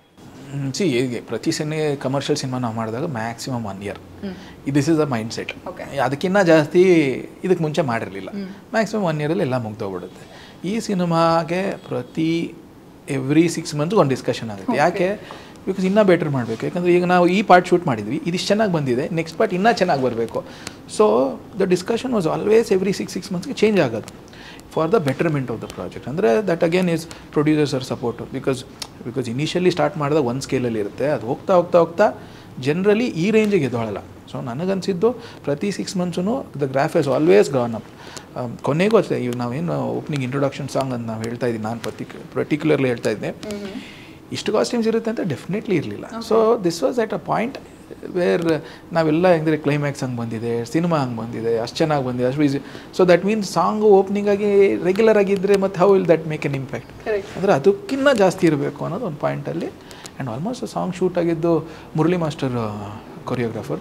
ಸಿ ಹೇಗೆ ಪ್ರತಿ ಸಿನಿ ಕಮರ್ಷಿಯಲ್ ಸಿನಿಮಾ ನಾವು ಮಾಡಿದಾಗ maximum one year this is a mindset Okay. ಅದಕ್ಕಿಂತ ಜಾಸ್ತಿ ಇದಕ್ಕೆ ಮುಂಚೆ ಮಾಡಿರಲಿಲ್ಲ ಮ್ಯಾಕ್ಸಿಮಮ್ ಒನ್ ಇಯರಲ್ಲಿ ಎಲ್ಲ ಮುಗ್ದೋಗ್ಬಿಡುತ್ತೆ ಈ ಸಿನಿಮಾಗೆ ಪ್ರತಿ ಎವ್ರಿ ಸಿಕ್ಸ್ ಮಂತ್ಸ್ ಒಂದು ಡಿಸ್ಕಷನ್ ಆಗುತ್ತೆ ಯಾಕೆ ಬಿಕಾಸ್ ಇನ್ನೂ ಬೆಟರ್ ಮಾಡಬೇಕು ಯಾಕಂದರೆ ಈಗ ನಾವು ಈ ಪಾರ್ಟ್ ಶೂಟ್ ಮಾಡಿದ್ವಿ ಇದಿಷ್ಟು ಚೆನ್ನಾಗಿ ಬಂದಿದೆ ನೆಕ್ಸ್ಟ್ ಪಾರ್ಟ್ ಇನ್ನೂ ಚೆನ್ನಾಗಿ ಬರಬೇಕು so the discussion was always every six six ಮಂತ್ಸ್ಗೆ ಚೇಂಜ್ ಆಗೋದು for the betterment of the project ಅಂದರೆ that again is producers are support because because initially start ಮಾಡಿದಾಗ ಒಂದು ಸ್ಕೇಲಲ್ಲಿ ಇರುತ್ತೆ ಅದು ಹೋಗ್ತಾ ಹೋಗ್ತಾ ಹೋಗ್ತಾ ಜನರಲಿ ಈ ರೇಂಜಿಗೆ ಎದ್ದೊಳಲ್ಲ ಸೊ ನನಗನ್ಸಿದ್ದು ಪ್ರತಿ ಸಿಕ್ಸ್ ಮಂತ್ಸೂ the graph is always gone up ಕೊನೆಗೂ ಅಷ್ಟೇ ಇವಾಗ ನಾವೇನು ಓಪನಿಂಗ್ ಇಂಟ್ರೊಡಕ್ಷನ್ ಸಾಂಗ್ ಅಂತ ನಾವು ಹೇಳ್ತಾ ಇದ್ದೀವಿ ನಾನು ಪರ್ಟಿಕ್ ಪರ್ಟಿಕ್ಯುಲರ್ಲಿ ಹೇಳ್ತಾ ಇದ್ದೆ ಇಷ್ಟು ಕಾಸ್ಟ್ಯೂಮ್ಸ್ ಇರುತ್ತೆ ಅಂತ ಡೆಫಿನೆಟ್ಲಿ ಇರಲಿಲ್ಲ so this was at a point where ನಾವೆಲ್ಲ ಹೆಂದರೆ ಕ್ಲೈಮ್ಯಾಕ್ಸ್ ಹಂಗೆ ಬಂದಿದೆ ಸಿನಿಮಾ ಹಂಗೆ ಬಂದಿದೆ ಅಷ್ಟು ಚೆನ್ನಾಗಿ ಬಂದಿದೆ ಅಷ್ಟು easy so that means song opening ಆಗಿ ರೆಗ್ಯುಲರ್ ಆಗಿದ್ದರೆ ಮತ್ತು how will that make an impact ಅಂದರೆ ಅದಕ್ಕಿಂತ ಜಾಸ್ತಿ ಇರಬೇಕು ಅನ್ನೋದು ಒಂದು ಪಾಯಿಂಟಲ್ಲಿ ಆ್ಯಂಡ್ ಆಲ್ಮೋಸ್ಟ್ ಸಾಂಗ್ ಶೂಟ್ ಆಗಿದ್ದು ಮುರಳಿ ಮಾಸ್ಟರ್ ಕೊರಿಯೋಗ್ರಾಫರ್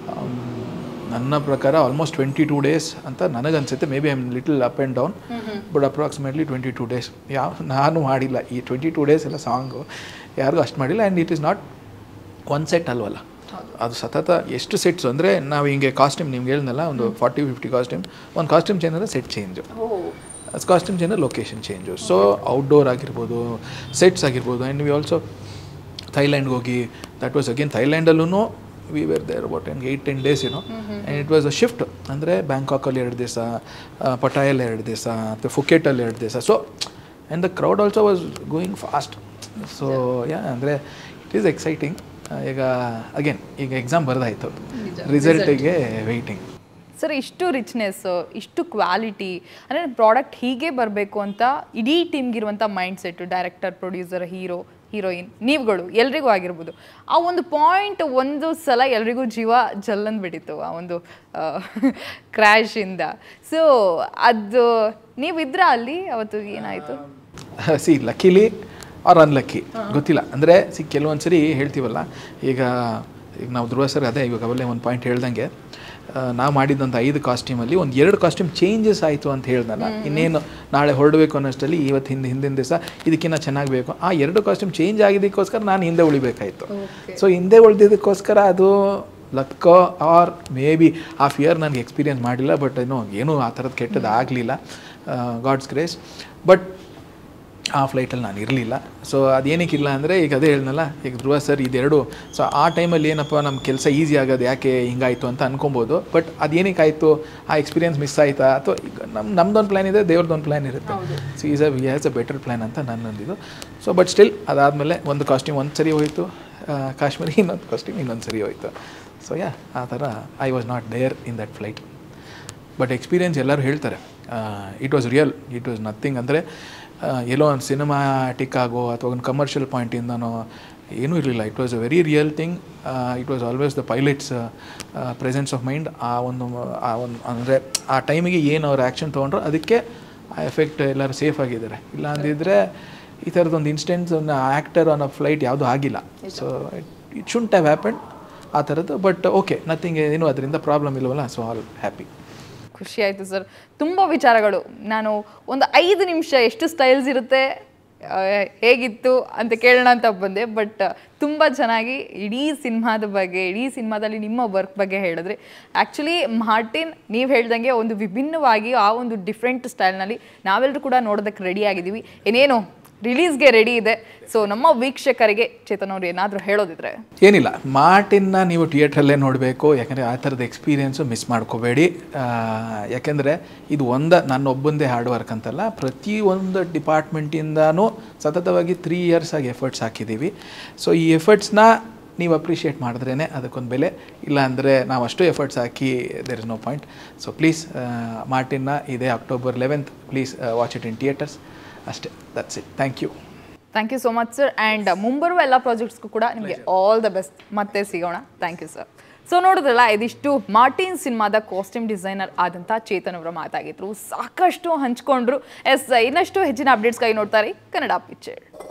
ನನ್ನ ಪ್ರಕಾರ ಆಲ್ಮೋಸ್ಟ್ ಟ್ವೆಂಟಿ ಟೂ ಡೇಸ್ ಅಂತ ನನಗನ್ಸುತ್ತೆ maybe I am little up and down but approximately twenty two days ಯಾವ ನಾನು ಮಾಡಿಲ್ಲ ಈ ಟ್ವೆಂಟಿ ಟೂ ಡೇಸ್ ಎಲ್ಲ ಸಾಂಗು ಯಾರಿಗೂ ಅಷ್ಟು ಮಾಡಿಲ್ಲ and it is not one set ಅಲ್ವಲ್ಲ ಅದು ಸತತ ಎಷ್ಟು ಸೆಟ್ಸ್ ಅಂದರೆ ನಾವು ಹಿಂಗೆ ಕಾಸ್ಟ್ಯೂಮ್ ನಿಮ್ಗೆ ಹೇಳಿದ್ನಲ್ಲ ಒಂದು ಫಾರ್ಟಿ ಫಿಫ್ಟಿ ಕಾಸ್ಟ್ಯೂಮ್ ಒಂದು ಕಾಸ್ಟ್ಯೂಮ್ ಚೇಂಜ್ ಅಂದರೆ set change costume change location change so outdoor ಆಗಿರ್ಬೋದು ಸೆಟ್ಸ್ ಆಗಿರ್ಬೋದು ಆ್ಯಂಡ್ ವಿ ಆಲ್ಸೋ ಥೈಲ್ಯಾಂಡ್ಗೆ ಹೋಗಿ ದಟ್ ವಾಸ್ ಅಗೇನ್ ಥೈಲ್ಯಾಂಡಲ್ಲೂ we were there about ten eight ten days ಏನೋ and it was a shift ಅಂದರೆ ಬ್ಯಾಂಕಾಕಲ್ಲಿ ಎರಡು ದಿವಸ ಪಟಾಯಲ್ಲಿ ಎರಡು ದಿವಸ ಮತ್ತು ಫುಕೆಟಲ್ಲಿ ಎರಡು ದಿವಸ so and the crowd also was going fast so yeah ಅಂದರೆ ಇಟ್ ಈಸ್ ಎಕ್ಸೈಟಿಂಗ್ ಈಗ ಅಗೇನ್ ಈಗ ಎಕ್ಸಾಮ್ ಬರೆದಾಯ್ತು ರಿಸಲ್ಟಿಗೆ ವೆಯ್ಟಿಂಗ್ ಸರ್ ಇಷ್ಟು ರಿಚ್ನೆಸ್ ಇಷ್ಟು ಕ್ವಾಲಿಟಿ ಅಂದರೆ ಪ್ರಾಡಕ್ಟ್ ಹೀಗೆ ಬರಬೇಕು ಅಂತ ಇಡೀ ಟೀಮ್ಗಿರುವಂಥ mindset director producer hero heroine ನೀವುಗಳು ಎಲ್ರಿಗೂ ಆಗಿರ್ಬೋದು ಆ ಒಂದು ಪಾಯಿಂಟ್ ಒಂದು ಸಲ ಎಲ್ರಿಗೂ ಜೀವ ಜಲ್ಲಂದು ಬಿಟ್ಟಿತ್ತು ಆ ಒಂದು ಕ್ರ್ಯಾಶಿಂದ ಸೊ ಅದು ನೀವಿದ್ರ ಅಲ್ಲಿ ಅವತ್ತು ಏನಾಯಿತು ಸಿ ಲಕ್ಕಿಲಿ ಆರ್ ಅನ್ಲಕ್ಕಿ ಗೊತ್ತಿಲ್ಲ ಅಂದರೆ ಸಿ ಕೆಲವೊಂದು ಸರಿ ಹೇಳ್ತೀವಲ್ಲ ಈಗ ಈಗ ನಾವು ಧ್ರುವ ಸರ್ ಅದೇ ಇವಾಗ ಅವಲ್ಲೇ ಒಂದು ಪಾಯಿಂಟ್ ಹೇಳ್ದಂಗೆ ನಾವು ಮಾಡಿದಂಥ ಐದು ಕಾಸ್ಟ್ಯೂಮಲ್ಲಿ ಒಂದು ಎರಡು ಕಾಸ್ಟ್ಯೂಮ್ ಚೇಂಜಸ್ ಆಯಿತು ಅಂತ ಹೇಳ್ದಲ್ಲ ಇನ್ನೇನು ನಾಳೆ ಹೊರಡಬೇಕು ಅನ್ನೋಷ್ಟರಲ್ಲಿ ಇವತ್ತು ಹಿಂದೆ ಹಿಂದಿನ ದಿವಸ ಇದಕ್ಕಿಂತ ಚೆನ್ನಾಗಿ ಬೇಕು ಆ ಎರಡು ಕಾಸ್ಟ್ಯೂಮ್ ಚೇಂಜ್ ಆಗಿದ್ದಕ್ಕೋಸ್ಕರ ನಾನು ಹಿಂದೆ ಉಳಿಬೇಕಾಯಿತು ಸೊ ಹಿಂದೆ ಉಳಿದಿದ್ದಕ್ಕೋಸ್ಕರ ಅದು ಲಕ್ಕೋ or maybe a fear ನನಗೆ ಎಕ್ಸ್ಪೀರಿಯನ್ಸ್ ಮಾಡಿಲ್ಲ ಬಟ್ ಏನೋ ಏನೂ ಆ ಥರದ್ದು ಕೆಟ್ಟದ್ದು ಆಗಲಿಲ್ಲ ಗಾಡ್ಸ್ ಗ್ರೇಸ್ ಬಟ್ ಆ ಫ್ಲೈಟಲ್ಲಿ ನಾನು ಇರಲಿಲ್ಲ ಸೊ ಅದೇನಕ್ಕಿಲ್ಲ ಅಂದರೆ ಈಗ ಅದೇ ಹೇಳ್ನಲ್ಲ ಈಗ ಧ್ರುವ ಸರ್ ಇದೆರಡು ಸೊ ಆ ಟೈಮಲ್ಲಿ ಏನಪ್ಪ ನಮ್ಮ ಕೆಲಸ ಈಸಿ ಆಗೋದು ಯಾಕೆ ಹಿಂಗಾಯಿತು ಅಂತ ಅನ್ಕೊಬೋದು ಬಟ್ ಅದೇನಕ್ಕಾಯಿತು ಆ ಎಕ್ಸ್ಪೀರಿಯನ್ಸ್ ಮಿಸ್ ಆಯಿತಾ ಅಥವಾ ಈಗ ನಮ್ಮ ನಮ್ದೊಂದು ಪ್ಲ್ಯಾನ್ ಇದೆ ದೇವ್ರದ್ದೊಂದು ಪ್ಲ್ಯಾನ್ ಇರುತ್ತೆ so is a we has a better plan ಅಂತ ನನ್ನೊಂದಿದು ಸೊ ಬಟ್ ಸ್ಟಿಲ್ ಅದಾದಮೇಲೆ ಒಂದು ಕಾಸ್ಟ್ಯೂಮ್ ಒಂದು ಸರಿ ಹೋಯಿತು ಕಾಶ್ಮೀರಿ ಇನ್ನೊಂದು ಕಾಸ್ಟ್ಯೂಮ್ ಇನ್ನೊಂದು ಸರಿ ಹೋಯಿತು ಸೊ ಯಾ ಆ ಥರ I was not there in that flight but experience ಎಲ್ಲರೂ ಹೇಳ್ತಾರೆ it was real it was nothing ಅಂದರೆ ಎಲ್ಲೋ ಒಂದು ಸಿನಿಮಾಟಿಕ್ ಆಗೋ ಅಥವಾ ಒಂದು ಕಮರ್ಷಿಯಲ್ ಪಾಯಿಂಟಿಂದನೋ ಏನೂ ಇರಲಿಲ್ಲ it was a very real thing it was always the pilots presence of mind ಆ ಒಂದು ಆ ಒಂದು ಅಂದರೆ ಆ ಟೈಮಿಗೆ ಏನು ಅವ್ರು ಆ್ಯಕ್ಷನ್ ತೊಗೊಂಡ್ರು ಅದಕ್ಕೆ ಆ ಎಫೆಕ್ಟ್ ಎಲ್ಲರೂ ಸೇಫ್ ಆಗಿದ್ದಾರೆ ಇಲ್ಲ ಅಂದಿದ್ರೆ ಈ ಥರದೊಂದು ಇನ್ಸ್ಟೆನ್ಸ್ ಒಂದು ಆ್ಯಕ್ಟರ್ ಆನ್ ಅ ಫ್ಲೈಟ್ ಯಾವುದೂ ಆಗಿಲ್ಲ so it it shouldn't have happen ಆ ಥರದ್ದು ಬಟ್ ಓಕೆ ನಥಿಂಗ್ ಏನು ಅದರಿಂದ ಪ್ರಾಬ್ಲಮ್ ಇಲ್ವಲ್ಲ ಸೊ ಆಲ್ ಹ್ಯಾಪಿ ಖುಷಿ ಆಯಿತು ಸರ್ ತುಂಬ ವಿಚಾರಗಳು ನಾನು ಒಂದು ಐದು ನಿಮಿಷ ಎಷ್ಟು ಸ್ಟೈಲ್ಸ್ ಇರುತ್ತೆ ಆ, ಹೇಗಿತ್ತು ಅಂತ ಕೇಳೋಣ ಅಂತ ಬಂದೆ ಬಟ್ ತುಂಬ ಚೆನ್ನಾಗಿ ಇಡೀ ಸಿನಿಮಾದ ಬಗ್ಗೆ ಇಡೀ ಸಿನಿಮಾದಲ್ಲಿ ನಿಮ್ಮ ವರ್ಕ್ ಬಗ್ಗೆ ಹೇಳಿದ್ರಿ ಆ್ಯಕ್ಚುಲಿ ಮಾರ್ಟಿನ್ ನೀವು ಹೇಳ್ದಂಗೆ ಒಂದು ವಿಭಿನ್ನವಾಗಿ ಆ ಒಂದು ಡಿಫ್ರೆಂಟ್ ಸ್ಟೈಲ್ನಲ್ಲಿ ನಾವೆಲ್ಲರೂ ಕೂಡ ನೋಡೋದಕ್ಕೆ ರೆಡಿ ಆಗಿದ್ದೀವಿ ಏನೇನು ರಿಲೀಸ್ಗೆ ರೆಡಿ ಇದೆ ಸೊ ನಮ್ಮ ವೀಕ್ಷಕರಿಗೆ ಚೇತನ್ ಅವ್ರು ಏನಾದರೂ ಹೇಳೋದಿದ್ರೆ ಏನಿಲ್ಲ ಮಾರ್ಟಿನ್ನ ನೀವು ಥಿಯೇಟ್ರಲ್ಲೇ ನೋಡಬೇಕು ಯಾಕಂದರೆ ಆ ಥರದ ಎಕ್ಸ್ಪೀರಿಯೆನ್ಸು ಮಿಸ್ ಮಾಡ್ಕೋಬೇಡಿ ಆ, ಯಾಕೆಂದರೆ ಇದು ಒಂದ ನನ್ನೊಬ್ಬಂದೇ ಹಾರ್ಡ್ ವರ್ಕ್ ಅಂತಲ್ಲ ಪ್ರತಿಯೊಂದು ಡಿಪಾರ್ಟ್ಮೆಂಟಿಂದನೂ ಸತತವಾಗಿ ತ್ರೀ ಇಯರ್ಸ್ ಆಗಿ ಎಫರ್ಟ್ಸ್ ಹಾಕಿದ್ದೀವಿ ಸೊ ಈ ಎಫರ್ಟ್ಸ್ನ ನೀವು ಅಪ್ರಿಷಿಯೇಟ್ ಮಾಡಿದ್ರೇ ಅದಕ್ಕೊಂದು ಬೆಲೆ ಇಲ್ಲ ಅಂದರೆ ನಾವು ಅಷ್ಟು ಎಫರ್ಟ್ಸ್ ಹಾಕಿ there is no point so please ಮಾರ್ಟಿನ್ನ ಇದೆ October eleventh please watch it in theatres ಅಷ್ಟೇ that's it thank you thank you so much sir and ಮುಂಬರುವ ಎಲ್ಲ ಪ್ರಾಜೆಕ್ಟ್ಸ್ಗೂ ಕೂಡ ನಿಮಗೆ ಆಲ್ ದ ಬೆಸ್ಟ್ ಮತ್ತೆ ಸಿಗೋಣ ಥ್ಯಾಂಕ್ ಯು ಸರ್ ಸೊ ನೋಡಿದ್ರಲ್ಲ ಇದಿಷ್ಟು ಮಾರ್ಟಿನ್ ಸಿನಿಮಾದ ಕಾಸ್ಟ್ಯೂಮ್ ಡಿಸೈನರ್ ಆದಂಥ ಚೇತನ್ ಅವರ ಮಾತಾಗಿದ್ರು ಸಾಕಷ್ಟು ಹಂಚ್ಕೊಂಡ್ರು ಎಸ್ ಇನ್ನಷ್ಟು ಹೆಚ್ಚಿನ ಅಪ್ಡೇಟ್ಸ್ಗಾಗಿ ನೋಡ್ತಾರೆ ಕನ್ನಡ ಪಿಕ್ಚರ್